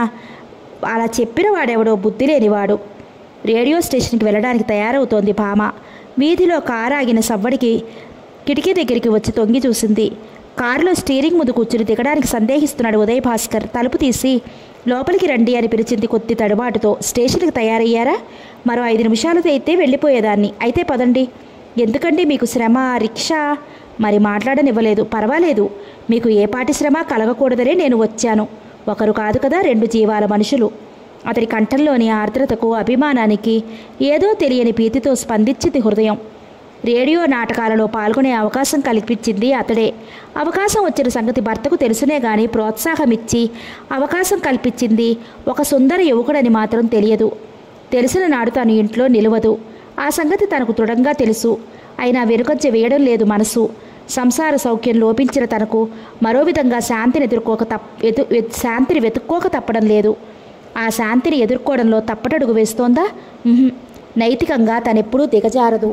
అలా చెప్పిన వాడెవడో బుద్ధి లేనివాడు రేడియో స్టేషన్కి వెళ్ళడానికి తయారవుతోంది భామ వీధిలో కారు ఆగిన సవ్వడికి కిటికీ దగ్గరికి వచ్చి తొంగి చూసింది కారులో స్టీరింగ్ ముందు కూర్చుని దిగడానికి సందేహిస్తున్నాడు ఉదయ్ భాస్కర్ తలుపు తీసి లోపలికి రండి అని పిలిచింది కొద్ది తడుబాటుతో స్టేషన్కి తయారయ్యారా మరో ఐదు నిమిషాలతో అయితే వెళ్ళిపోయేదాన్ని అయితే పదండి ఎందుకండి మీకు శ్రమ రిక్షా మరి మాట్లాడనివ్వలేదు పర్వాలేదు మీకు ఏ పాటి శ్రమ కలగకూడదనే నేను వచ్చాను ఒకరు కాదు కదా రెండు జీవాల మనుషులు అతడి కంఠంలోని ఆర్ద్రతకు అభిమానానికి ఏదో తెలియని భీతితో స్పందించింది హృదయం రేడియో నాటకాలలో పాల్గొనే అవకాశం కల్పించింది అతడే అవకాశం వచ్చిన సంగతి భర్తకు తెలుసునే గాని ప్రోత్సాహం ఇచ్చి అవకాశం కల్పించింది ఒక సుందర యువకుడని మాత్రం తెలియదు తెలిసిన నాడు తను ఇంట్లో నిలవదు ఆ సంగతి తనకు దృఢంగా తెలుసు అయినా వెనుకంజ వేయడం లేదు మనసు సంసార సౌఖ్యం లోపించిన తనకు మరో విధంగా శాంతిని ఎదుర్కోక తప్ ఎదు వె- శాంతిని వెతుక్కోక తప్పడం లేదు ఆ శాంతిని ఎదుర్కోవడంలో తప్పటడుగు వేస్తోందా ఉహుం. నైతికంగా తనెప్పుడూ దిగజారదు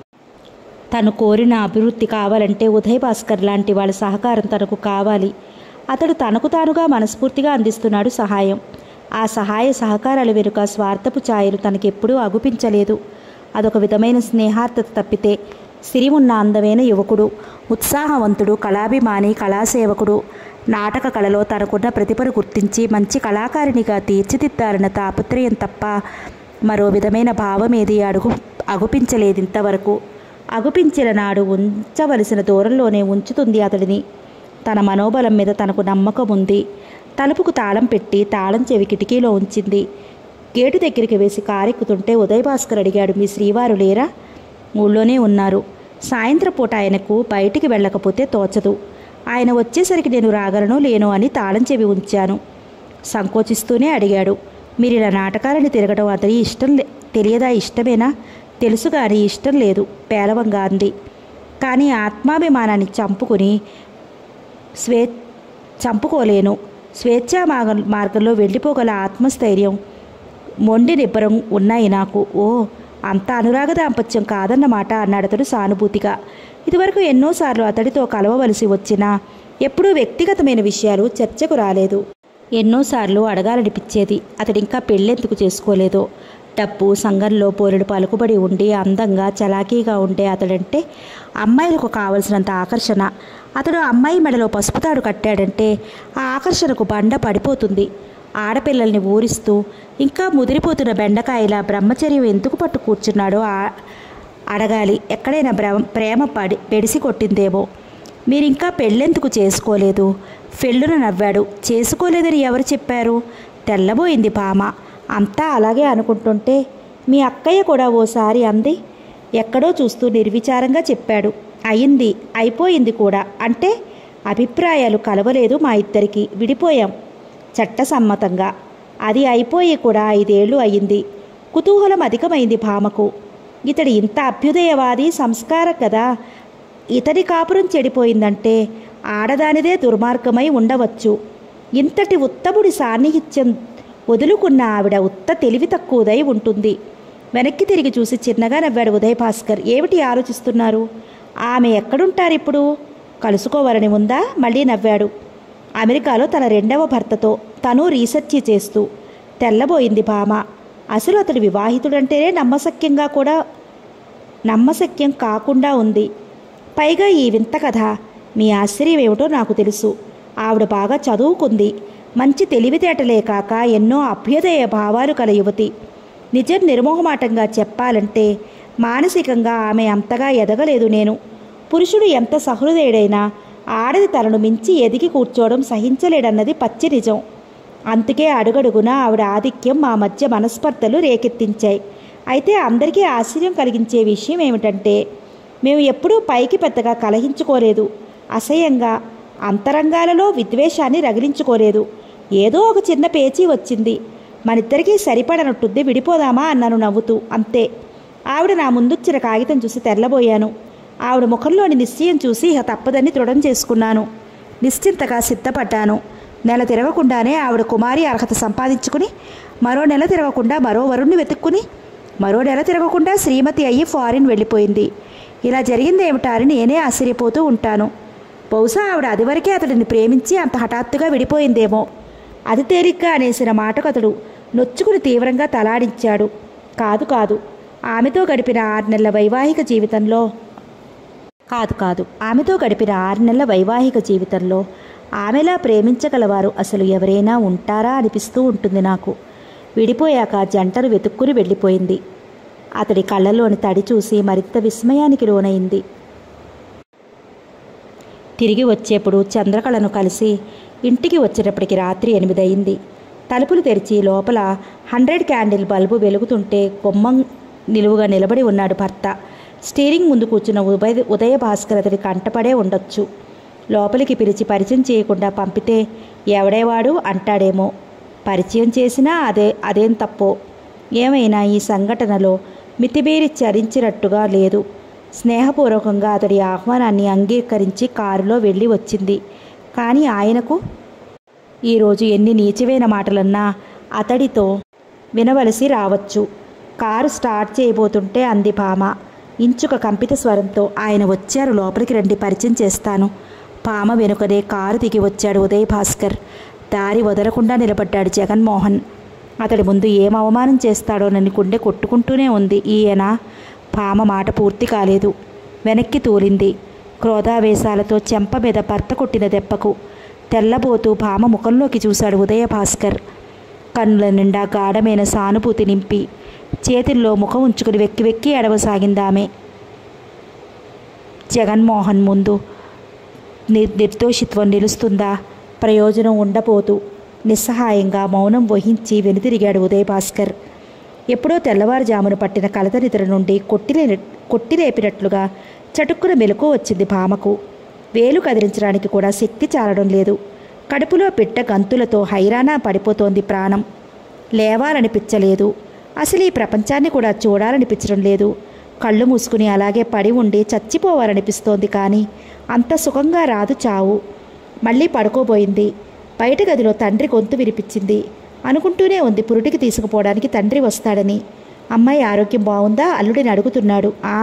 తను కోరిన అభివృద్ధి కావాలంటే ఉదయ్ భాస్కర్ లాంటి వాళ్ళ సహకారం తనకు కావాలి అతడు తనకు తానుగా మనస్ఫూర్తిగా అందిస్తున్నాడు సహాయం ఆ సహాయ సహకారాల వెనుక స్వార్థపు ఛాయలు తనకెప్పుడూ అగుపించలేదు అదొక విధమైన స్నేహార్థత తప్పితే సిరి ఉన్న అందమైన యువకుడు ఉత్సాహవంతుడు కళాభిమాని కళాసేవకుడు నాటక కళలో తనకున్న ప్రతిభను గుర్తించి మంచి కళాకారిణిగా తీర్చిదిద్దారన్న తాపత్రయం తప్ప మరో విధమైన భావమేది అడుగు అగుపించలేదు ఇంతవరకు అగుపించిన నాడు ఉంచవలసిన దూరంలోనే ఉంచుతుంది అతడిని తన మనోబలం మీద తనకు నమ్మకం ఉంది తలుపుకు తాళం పెట్టి తాళం చెవి కిటికీలో ఉంచింది గేటు దగ్గరికి వేసి కారెక్కుతుంటే ఉదయ్ భాస్కర్ అడిగాడు మీ శ్రీవారు లేరా ఊళ్ళోనే ఉన్నారు సాయంత్రం పూట ఆయనకు బయటికి వెళ్ళకపోతే తోచదు ఆయన వచ్చేసరికి నేను రాగలను లేను అని తాళం చెవి ఉంచాను సంకోచిస్తూనే అడిగాడు మీరు ఇలా నాటకాలను తిరగడం అతని ఇష్టం లే తెలియదా ఇష్టమేనా తెలుసు కానీ ఇష్టం లేదు పేలవంగా అంది కానీ ఆత్మాభిమానాన్ని చంపుకుని స్వే చంపుకోలేను స్వేచ్ఛా మార్గ మార్గంలో వెళ్ళిపోగల ఆత్మస్థైర్యం మొండి నిబ్బరం ఉన్నాయి నాకు ఓ అంత అనురాగ దాంపత్యం కాదన్నమాట అన్నాడు అతడు సానుభూతిగా ఇదివరకు ఎన్నోసార్లు అతడితో కలవవలసి వచ్చినా ఎప్పుడూ వ్యక్తిగతమైన విషయాలు చర్చకు రాలేదు ఎన్నోసార్లు అడగాలనిపించేది అతడింకా పెళ్ళెందుకు చేసుకోలేదో డబ్బు సంఘంలో పోరెడు పలుకుబడి ఉండి అందంగా చలాకీగా ఉండే అతడంటే అమ్మాయిలకు కావలసినంత ఆకర్షణ అతడు అమ్మాయి మెడలో పసుపుతాడు కట్టాడంటే ఆ ఆకర్షణకు బండ పడిపోతుంది ఆడపిల్లల్ని ఊరిస్తూ ఇంకా ముదిరిపోతున్న బెండకాయల బ్రహ్మచర్యం ఎందుకు పట్టు కూర్చున్నాడో ఆ- అడగాలి ఎక్కడైనా బ్ర ప్రేమ పడి పెడిసి కొట్టిందేమో మీరింకా పెళ్ళెందుకు చేసుకోలేదు ఫెళ్ళున నవ్వాడు చేసుకోలేదని ఎవరు చెప్పారు తెల్లబోయింది పామ అంతా అలాగే అనుకుంటుంటే మీ అక్కయ్య కూడా ఓసారి అంది ఎక్కడో చూస్తూ నిర్విచారంగా చెప్పాడు అయింది అయిపోయింది కూడా అంటే అభిప్రాయాలు కలవలేదు మా ఇద్దరికి విడిపోయాం చట్టసమ్మతంగా అది అయిపోయి కూడా ఐదేళ్లు అయింది కుతూహలం అధికమైంది భామకు ఇతడు ఇంత అభ్యుదయవాది సంస్కారం కదా ఇతడి కాపురం చెడిపోయిందంటే ఆడదానిదే దుర్మార్గమై ఉండవచ్చు ఇంతటి ఉత్తముడి సాన్నిహిత్యం వదులుకున్న ఆవిడ ఉత్త తెలివి తక్కువదై ఉంటుంది వెనక్కి తిరిగి చూసి చిన్నగా నవ్వాడు ఉదయ్ భాస్కర్ ఏమిటి ఆలోచిస్తున్నారు ఆమె ఎక్కడుంటారిప్పుడు కలుసుకోవాలని ఉందా మళ్ళీ నవ్వాడు అమెరికాలో తన రెండవ భర్తతో తను రీసెర్చ్ చేస్తూ తెల్లబోయింది భామ అసలు అతడు వివాహితుడంటేనే నమ్మశక్యంగా కూడా నమ్మశక్యం కాకుండా ఉంది పైగా ఈ వింత కథ మీ ఆశ్చర్యం ఏమిటో నాకు తెలుసు ఆవిడ బాగా చదువుకుంది మంచి తెలివితేటలే కాక ఎన్నో అభ్యుదయ భావాలు కల యువతి నిజం నిర్మోహమాటంగా చెప్పాలంటే మానసికంగా ఆమె అంతగా ఎదగలేదు నేను పురుషుడు ఎంత సహృదయుడైనా ఆడది తనను మించి ఎదిగి కూర్చోవడం సహించలేడన్నది పచ్చి నిజం అందుకే అడుగడుగునా ఆవిడ ఆధిక్యం మా మధ్య మనస్పర్ధలు రేకెత్తించాయి అయితే అందరికీ ఆశ్చర్యం కలిగించే విషయం ఏమిటంటే మేము ఎప్పుడూ పైకి పెద్దగా కలహించుకోలేదు అసహ్యంగా అంతరంగాలలో విద్వేషాన్ని రగిలించుకోలేదు ఏదో ఒక చిన్న పేచీ వచ్చింది మనిద్దరికీ సరిపడనట్టుంది విడిపోదామా అన్నాను నవ్వుతూ అంతే ఆవిడ నా ముందుచ్చిన కాగితం చూసి తెల్లబోయాను ఆవిడ ముఖంలోని నిశ్చయం చూసి ఇహ తప్పదని దృఢం చేసుకున్నాను నిశ్చింతగా సిద్ధపడ్డాను నెల తిరగకుండానే ఆవిడ కుమారి అర్హత సంపాదించుకుని మరో నెల తిరగకుండా మరో వరుణ్ణి వెతుక్కుని మరో నెల తిరగకుండా శ్రీమతి అయ్యి ఫారిన్ వెళ్ళిపోయింది ఇలా జరిగింది ఏమిటా అని నేనే ఆశ్చర్యపోతూ ఉంటాను బహుశా ఆవిడ అదివరకే అతడిని ప్రేమించి అంత హఠాత్తుగా విడిపోయిందేమో అది తేలిగ్గా అనేసిన మాటకు అతడు నొచ్చుకుని తీవ్రంగా తలాడించాడు కాదు కాదు ఆమెతో గడిపిన ఆరు నెలల వైవాహిక జీవితంలో కాదు కాదు ఆమెతో గడిపిన ఆరు నెలల వైవాహిక జీవితంలో ఆమెలా ప్రేమించగలవారు అసలు ఎవరైనా ఉంటారా అనిపిస్తూ ఉంటుంది నాకు విడిపోయాక జంటను వెతుక్కుని వెళ్ళిపోయింది అతడి కళ్ళలోని తడి చూసి మరింత విస్మయానికి లోనైంది తిరిగి వచ్చేప్పుడు చంద్రకళను కలిసి ఇంటికి వచ్చేటప్పటికి రాత్రి ఎనిమిది అయింది తలుపులు తెరిచి లోపల హండ్రెడ్ క్యాండిల్ బల్బు వెలుగుతుంటే గుమ్మం నిలువుగా నిలబడి ఉన్నాడు భర్త స్టీరింగ్ ముందు కూర్చున్న ఉదయ ఉదయ భాస్కర్ అతడి కంటపడే ఉండొచ్చు లోపలికి పిలిచి పరిచయం చేయకుండా పంపితే ఎవడేవాడు అంటాడేమో పరిచయం చేసినా అదే అదేం తప్పో ఏమైనా ఈ సంఘటనలో మితిమీరి చరించినట్టుగా లేదు స్నేహపూర్వకంగా అతడి ఆహ్వానాన్ని అంగీకరించి కారులో వెళ్ళి వచ్చింది కానీ ఆయనకు ఈరోజు ఎన్ని నీచమైన మాటలన్నా అతడితో వినవలసి రావచ్చు కారు స్టార్ట్ చేయబోతుంటే అంది భామ ఇంచుక కంపిత స్వరంతో ఆయన వచ్చారు లోపలికి రండి పరిచయం చేస్తాను పామ వెనుకనే కారు దిగి వచ్చాడు ఉదయ్ భాస్కర్ దారి వదలకుండా నిలబడ్డాడు జగన్మోహన్ అతడి ముందు ఏం అవమానం చేస్తాడోనని గుండె కొట్టుకుంటూనే ఉంది ఈయన పామ మాట పూర్తి కాలేదు వెనక్కి తూలింది క్రోధావేశాలతో చెంప మీద భర్త కొట్టిన దెబ్బకు తెల్లబోతూ భామ ముఖంలోకి చూశాడు ఉదయ భాస్కర్ కన్నుల నిండా గాఢమైన సానుభూతి నింపి చేతుల్లో ముఖం ఉంచుకుని వెక్కి వెక్కి ఎడవసాగిందామె జగన్మోహన్ ముందు నిర్ నిర్దోషిత్వం నిలుస్తుందా ప్రయోజనం ఉండబోతూ నిస్సహాయంగా మౌనం వహించి వెనుతిరిగాడు ఉదయ్ భాస్కర్ ఎప్పుడో తెల్లవారుజామున పట్టిన కలత నిద్ర నుండి కొట్టిలే కొట్టిలేపినట్లుగా చటుక్కున మెలకు వచ్చింది భామకు వేలు కదిలించడానికి కూడా శక్తి చాలడం లేదు కడుపులో పిట్ట గంతులతో హైరానా పడిపోతోంది ప్రాణం లేవాలనిపించలేదు అసలు ఈ ప్రపంచాన్ని కూడా చూడాలనిపించడం లేదు కళ్ళు మూసుకుని అలాగే పడి ఉండి చచ్చిపోవాలనిపిస్తోంది కానీ అంత సుఖంగా రాదు చావు మళ్ళీ పడుకోబోయింది బయట గదిలో తండ్రి గొంతు వినిపించింది అనుకుంటూనే ఉంది పురుటికి తీసుకుపోవడానికి తండ్రి వస్తాడని అమ్మాయి ఆరోగ్యం బాగుందా అల్లుడిని అడుగుతున్నాడు ఆ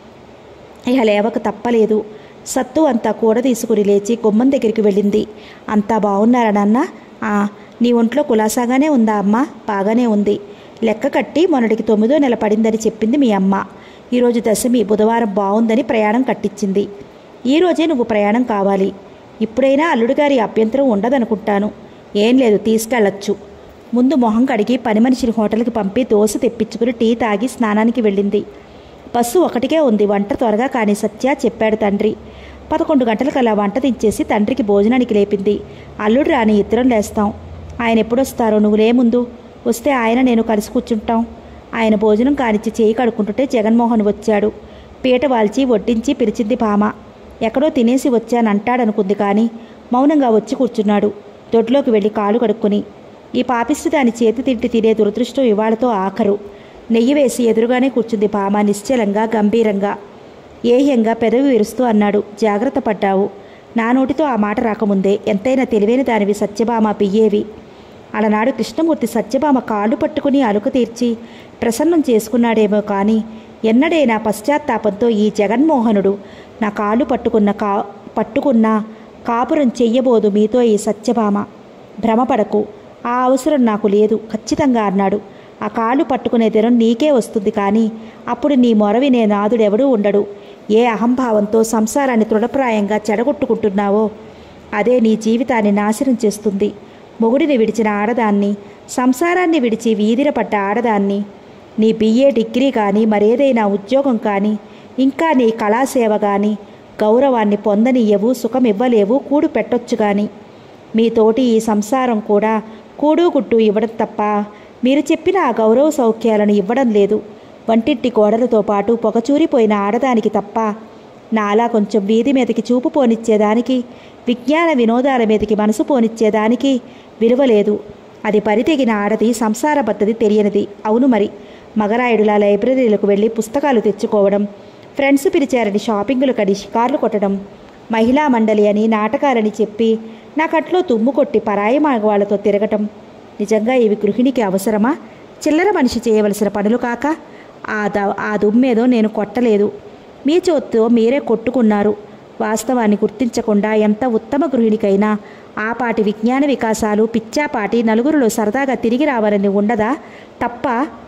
ఇక లేవక తప్పలేదు సత్తు అంతా కూడ తీసుకుని లేచి గుమ్మం దగ్గరికి వెళ్ళింది అంతా బాగున్నారా నాన్న ఆ నీ ఒంట్లో కులాసాగానే ఉందా అమ్మ బాగానే ఉంది లెక్క కట్టి మొన్నటికి తొమ్మిదో నెల పడిందని చెప్పింది మీ అమ్మ ఈరోజు దశమి బుధవారం బాగుందని ప్రయాణం కట్టించింది ఈరోజే నువ్వు ప్రయాణం కావాలి ఇప్పుడైనా అల్లుడు గారి అభ్యంతరం ఉండదనుకుంటాను ఏం లేదు తీసుకెళ్ళొచ్చు ముందు మొహం కడిగి పని మనిషిని హోటల్కి పంపి దోశ తెప్పించుకుని టీ తాగి స్నానానికి వెళ్ళింది బస్సు ఒకటికే ఉంది వంట త్వరగా కానీ సత్య చెప్పాడు తండ్రి పదకొండు గంటలకల్లా వంట దించేసి తండ్రికి భోజనానికి లేపింది అల్లుడు రాని ఇద్దరం లేస్తాం ఆయన ఎప్పుడొస్తారో నువ్వు లే ముందు వస్తే ఆయన నేను కలిసి కూర్చుంటాం ఆయన భోజనం కానిచ్చి చేయి కడుక్కుంటుంటే జగన్మోహన్ వచ్చాడు పీట వాల్చి వడ్డించి పిలిచింది భామ ఎక్కడో తినేసి వచ్చానంటాడనుకుంది కానీ మౌనంగా వచ్చి కూర్చున్నాడు దొడ్లోకి వెళ్ళి కాలు కడుక్కొని ఈ పాపిస్తు దాని చేతి తింటి తినే దురదృష్టం ఇవాళతో ఆఖరు నెయ్యి వేసి ఎదురుగానే కూర్చుంది భామ నిశ్చలంగా గంభీరంగా ఏహ్యంగా పెదవి విరుస్తూ అన్నాడు జాగ్రత్త పడ్డావు నా నోటితో ఆ మాట రాకముందే ఎంతైనా తెలివైన దానివి సత్యభామ పియ్యేవి అలనాడు కృష్ణమూర్తి సత్యభామ కాళ్ళు పట్టుకుని అలుక తీర్చి ప్రసన్నం చేసుకున్నాడేమో కానీ ఎన్నడైనా పశ్చాత్తాపంతో ఈ జగన్మోహనుడు నా కాళ్ళు పట్టుకున్న కా పట్టుకున్న కాపురం చెయ్యబోదు మీతో ఈ సత్యభామ భ్రమపడకు ఆ అవసరం నాకు లేదు ఖచ్చితంగా అన్నాడు ఆ కాళ్ళు పట్టుకునే దినం నీకే వస్తుంది కానీ అప్పుడు నీ మొర వినే నాదుడెవడూ ఉండడు ఏ అహంభావంతో సంసారాన్ని తృఢప్రాయంగా చెడగొట్టుకుంటున్నావో అదే నీ జీవితాన్ని నాశనం చేస్తుంది మొగుడిని విడిచిన ఆడదాన్ని సంసారాన్ని విడిచి వీధిన పడ్డ ఆడదాన్ని నీ బిఏ డిగ్రీ కానీ మరేదైనా ఉద్యోగం కానీ ఇంకా నీ కళాసేవ కానీ గౌరవాన్ని పొందనియ్యవు సుఖమివ్వలేవు కూడు పెట్టొచ్చు కానీ మీతోటి ఈ సంసారం కూడా కూడు గుట్టు ఇవ్వడం తప్ప మీరు చెప్పిన ఆ గౌరవ సౌఖ్యాలను ఇవ్వడం లేదు వంటింటి గోడలతో పాటు పొగచూరిపోయిన ఆడదానికి తప్ప నాలా కొంచెం వీధి మీదకి చూపు పోనిచ్చేదానికి విజ్ఞాన వినోదాల మీదకి మనసు పోనిచ్చేదానికి విలువ లేదు అది పరితెగిన ఆడది సంసార పద్ధతి తెలియనిది అవును మరి మగరాయుడులా లైబ్రరీలకు వెళ్ళి పుస్తకాలు తెచ్చుకోవడం ఫ్రెండ్స్ పిలిచారని షాపింగులు కడి షికార్లు కొట్టడం మహిళా మండలి అని నాటకాలని చెప్పి నా కట్లో తుమ్ము కొట్టి పరాయి మగవాళ్లతో తిరగటం నిజంగా ఇవి గృహిణికి అవసరమా చిల్లర మనిషి చేయవలసిన పనులు కాక ఆ ద ఆ దుమ్మేదో నేను కొట్టలేదు మీ చోత్తో మీరే కొట్టుకున్నారు వాస్తవాన్ని గుర్తించకుండా ఎంత ఉత్తమ గృహిణికైనా ఆ పాటి విజ్ఞాన వికాసాలు పిచ్చాపాటి నలుగురిలో సరదాగా తిరిగి రావాలని ఉండదా తప్ప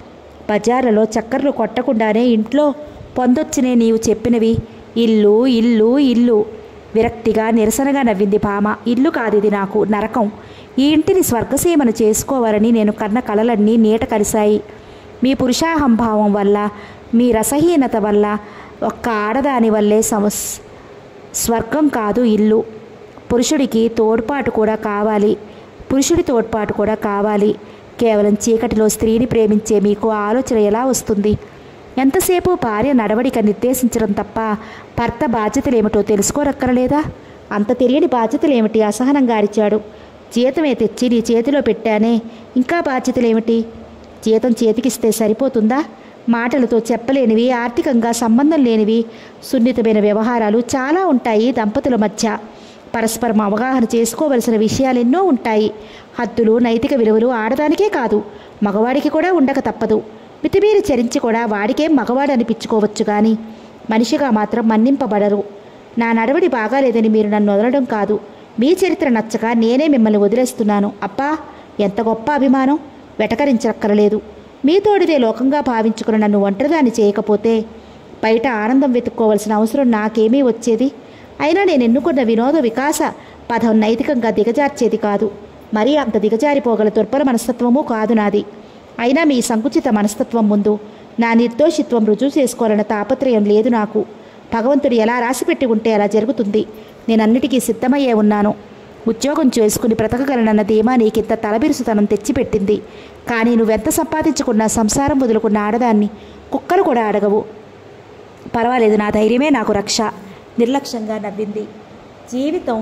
బజార్లలో చక్కర్లు కొట్టకుండానే ఇంట్లో పొందొచ్చినే నీవు చెప్పినవి ఇల్లు ఇల్లు ఇల్లు విరక్తిగా నిరసనగా నవ్వింది భామ ఇల్లు కాదిది నాకు నరకం ఈ ఇంటిని స్వర్గసీమను చేసుకోవాలని నేను కన్న కలలన్నీ నీట కలిశాయి మీ పురుషాహంభావం వల్ల మీ రసహీనత వల్ల ఒక్క ఆడదాని వల్లే సమస్ స్వర్గం కాదు ఇల్లు పురుషుడికి తోడ్పాటు కూడా కావాలి పురుషుడి తోడ్పాటు కూడా కావాలి కేవలం చీకటిలో స్త్రీని ప్రేమించే మీకు ఆలోచన ఎలా వస్తుంది ఎంతసేపు భార్య నడవడిక నిర్దేశించడం తప్ప భర్త బాధ్యతలేమిటో తెలుసుకోరక్కరలేదా అంత తెలియని బాధ్యతలేమిటి అసహనంగా అరిచాడు జీతమే తెచ్చి నీ చేతిలో పెట్టానే ఇంకా బాధ్యతలేమిటి జీతం చేతికిస్తే సరిపోతుందా మాటలతో చెప్పలేనివి ఆర్థికంగా సంబంధం లేనివి సున్నితమైన వ్యవహారాలు చాలా ఉంటాయి దంపతుల మధ్య పరస్పరం అవగాహన చేసుకోవలసిన విషయాలు ఎన్నో ఉంటాయి హద్దులు నైతిక విలువలు ఆడదానికే కాదు మగవాడికి కూడా ఉండక తప్పదు మితిమీరి చరించి కూడా వాడికేం మగవాడు అనిపించుకోవచ్చు కానీ మనిషిగా మాత్రం మన్నింపబడరు నా నడవడి బాగాలేదని మీరు నన్ను వదలడం కాదు మీ చరిత్ర నచ్చక నేనే మిమ్మల్ని వదిలేస్తున్నాను అబ్బా ఎంత గొప్ప అభిమానం వెటకరించక్కరలేదు మీ తోడిదే లోకంగా భావించుకుని నన్ను ఒంటరిదాన్ని చేయకపోతే బయట ఆనందం వెతుక్కోవలసిన అవసరం నాకేమీ వచ్చేది అయినా నేను ఎన్నుకున్న వినోద వికాస పదం నైతికంగా దిగజార్చేది కాదు మరీ అంత దిగజారిపోగల దుర్బల మనస్తత్వమూ కాదు నాది అయినా మీ సంకుచిత మనస్తత్వం ముందు నా నిర్దోషిత్వం రుజువు చేసుకోవాలన్న తాపత్రయం లేదు నాకు భగవంతుడు ఎలా రాసిపెట్టి ఉంటే అలా జరుగుతుంది నేనన్నిటికీ సిద్ధమయ్యే ఉన్నాను ఉద్యోగం చేసుకుని బ్రతకగలనన్న ధీమా నీకింత తలబిరుసుతనం తెచ్చిపెట్టింది కానీ నువ్వెంత సంపాదించుకున్నా సంసారం వదులుకున్న ఆడదాన్ని కుక్కలు కూడా అడగవు పర్వాలేదు నా ధైర్యమే నాకు రక్ష నిర్లక్ష్యంగా నవ్వింది జీవితం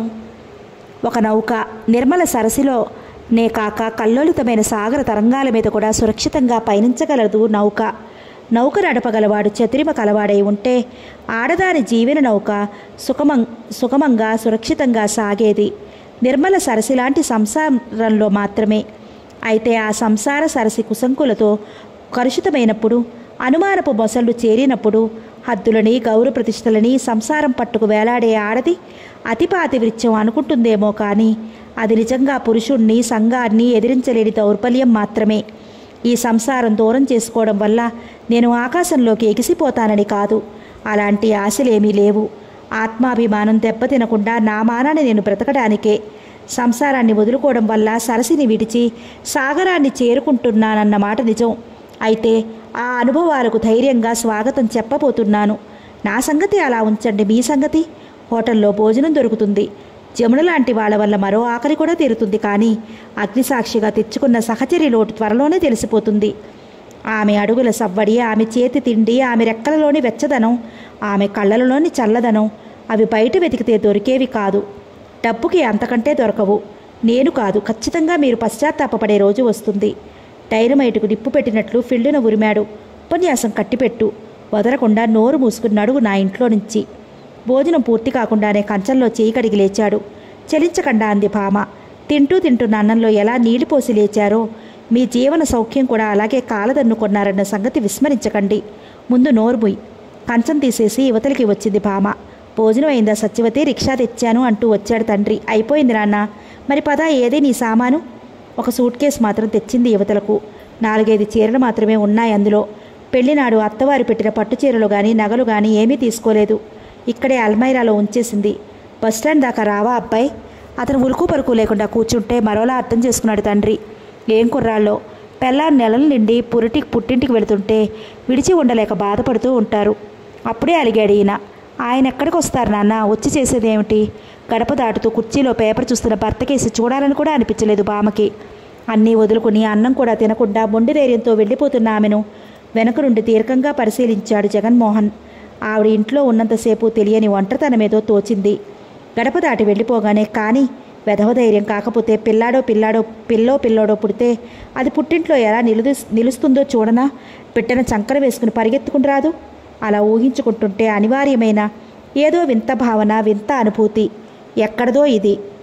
ఒక నౌక నిర్మల సరస్సులో నే కాక కల్లోలితమైన సాగర తరంగాల మీద కూడా సురక్షితంగా పయనించగలదు నౌక నౌక నడపగలవాడు చతురిమ కలవాడై ఉంటే ఆడదాని జీవన నౌక సుఖమం సుఖమంగా సురక్షితంగా సాగేది నిర్మల సరసి లాంటి సంసారంలో మాత్రమే అయితే ఆ సంసార సరసి కుసంకులతో కలుషితమైనప్పుడు అనుమానపు మొసళ్ళు చేరినప్పుడు హద్దులని గౌరవ ప్రతిష్టలని సంసారం పట్టుకు వేలాడే ఆడది అతిపాతి వృత్యం అనుకుంటుందేమో కానీ అది నిజంగా పురుషుణ్ణి సంఘాన్ని ఎదిరించలేని దౌర్బల్యం మాత్రమే ఈ సంసారం దూరం చేసుకోవడం వల్ల నేను ఆకాశంలోకి ఎగిసిపోతానని కాదు అలాంటి ఆశలేమీ లేవు ఆత్మాభిమానం దెబ్బతినకుండా నా మానాన్ని నేను బ్రతకడానికే సంసారాన్ని వదులుకోవడం వల్ల సరసిని విడిచి సాగరాన్ని చేరుకుంటున్నానన్న మాట నిజం అయితే ఆ అనుభవాలకు ధైర్యంగా స్వాగతం చెప్పబోతున్నాను నా సంగతి అలా ఉంచండి మీ సంగతి హోటల్లో భోజనం దొరుకుతుంది జమున లాంటి వాళ్ళ వల్ల మరో ఆకలి కూడా తీరుతుంది కానీ అగ్నిసాక్షిగా తెచ్చుకున్న సహచరి లోటు త్వరలోనే తెలిసిపోతుంది ఆమె అడుగుల సవ్వడి ఆమె చేతి తిండి ఆమె రెక్కలలోని వెచ్చదనం ఆమె కళ్ళలోని చల్లదనం అవి బయట వెతికితే దొరికేవి కాదు డబ్బుకి అంతకంటే దొరకవు నేను కాదు ఖచ్చితంగా మీరు పశ్చాత్తాపపడే రోజు వస్తుంది డైనమైటుకు నిప్పు పెట్టినట్లు ఫీల్డున ఉరిమాడు ఉపన్యాసం కట్టిపెట్టు వదలకుండా నోరు మూసుకుని నడుగు నా ఇంట్లో నుంచి భోజనం పూర్తి కాకుండానే కంచంలో చేయి కడిగి లేచాడు చలించకుండా అంది భామ తింటూ తింటున్న అన్నంలో ఎలా నీళ్లు పోసి లేచారో మీ జీవన సౌఖ్యం కూడా అలాగే కాలదన్నుకొన్నారన్న సంగతి విస్మరించకండి ముందు నోరుముయ్ కంచం తీసేసి యువతలికి వచ్చింది భామ భోజనం అయిందా సత్యవతి రిక్షా తెచ్చాను అంటూ వచ్చాడు తండ్రి అయిపోయింది నాన్న మరి పద ఏదే నీ సామాను ఒక సూట్ కేసు మాత్రం తెచ్చింది యువతలకు నాలుగైదు చీరలు మాత్రమే ఉన్నాయి అందులో పెళ్లినాడు అత్తవారు పెట్టిన పట్టు చీరలు కానీ నగలు కానీ ఏమీ తీసుకోలేదు ఇక్కడే అల్మైరాలో ఉంచేసింది బస్టాండ్ దాకా రావా అబ్బాయి అతను ఉలుకు పరుకు లేకుండా కూర్చుంటే మరోలా అర్థం చేసుకున్నాడు తండ్రి ఏం కుర్రాళ్ళో పెళ్ళాన్ని నెలల నిండి పురిటికి పుట్టింటికి వెళుతుంటే విడిచి ఉండలేక బాధపడుతూ ఉంటారు అప్పుడే అలిగాడు ఈయన ఆయన ఎక్కడికి వస్తారు నాన్న వచ్చి చేసేదేమిటి గడప దాటుతూ కుర్చీలో పేపర్ చూస్తున్న భర్తకేసి చూడాలని కూడా అనిపించలేదు బామకి అన్నీ వదులుకుని అన్నం కూడా తినకుండా మొండి ధైర్యంతో వెళ్ళిపోతున్న ఆమెను వెనక నుండి దీర్ఘంగా పరిశీలించాడు జగన్మోహన్ ఆవిడ ఇంట్లో ఉన్నంతసేపు తెలియని ఒంటరితనమేదో తోచింది గడప దాటి వెళ్ళిపోగానే కానీ వెధవ ధైర్యం కాకపోతే పిల్లాడో పిల్లాడో పిల్లో పిల్లోడో పుడితే అది పుట్టింట్లో ఎలా నిలుదు నిలుస్తుందో చూడనా బిడ్డన చంకర వేసుకుని పరిగెత్తుకుని రాదు అలా ఊహించుకుంటుంటే అనివార్యమైన ఏదో వింత భావన వింత అనుభూతి ఎక్కడదో ఇది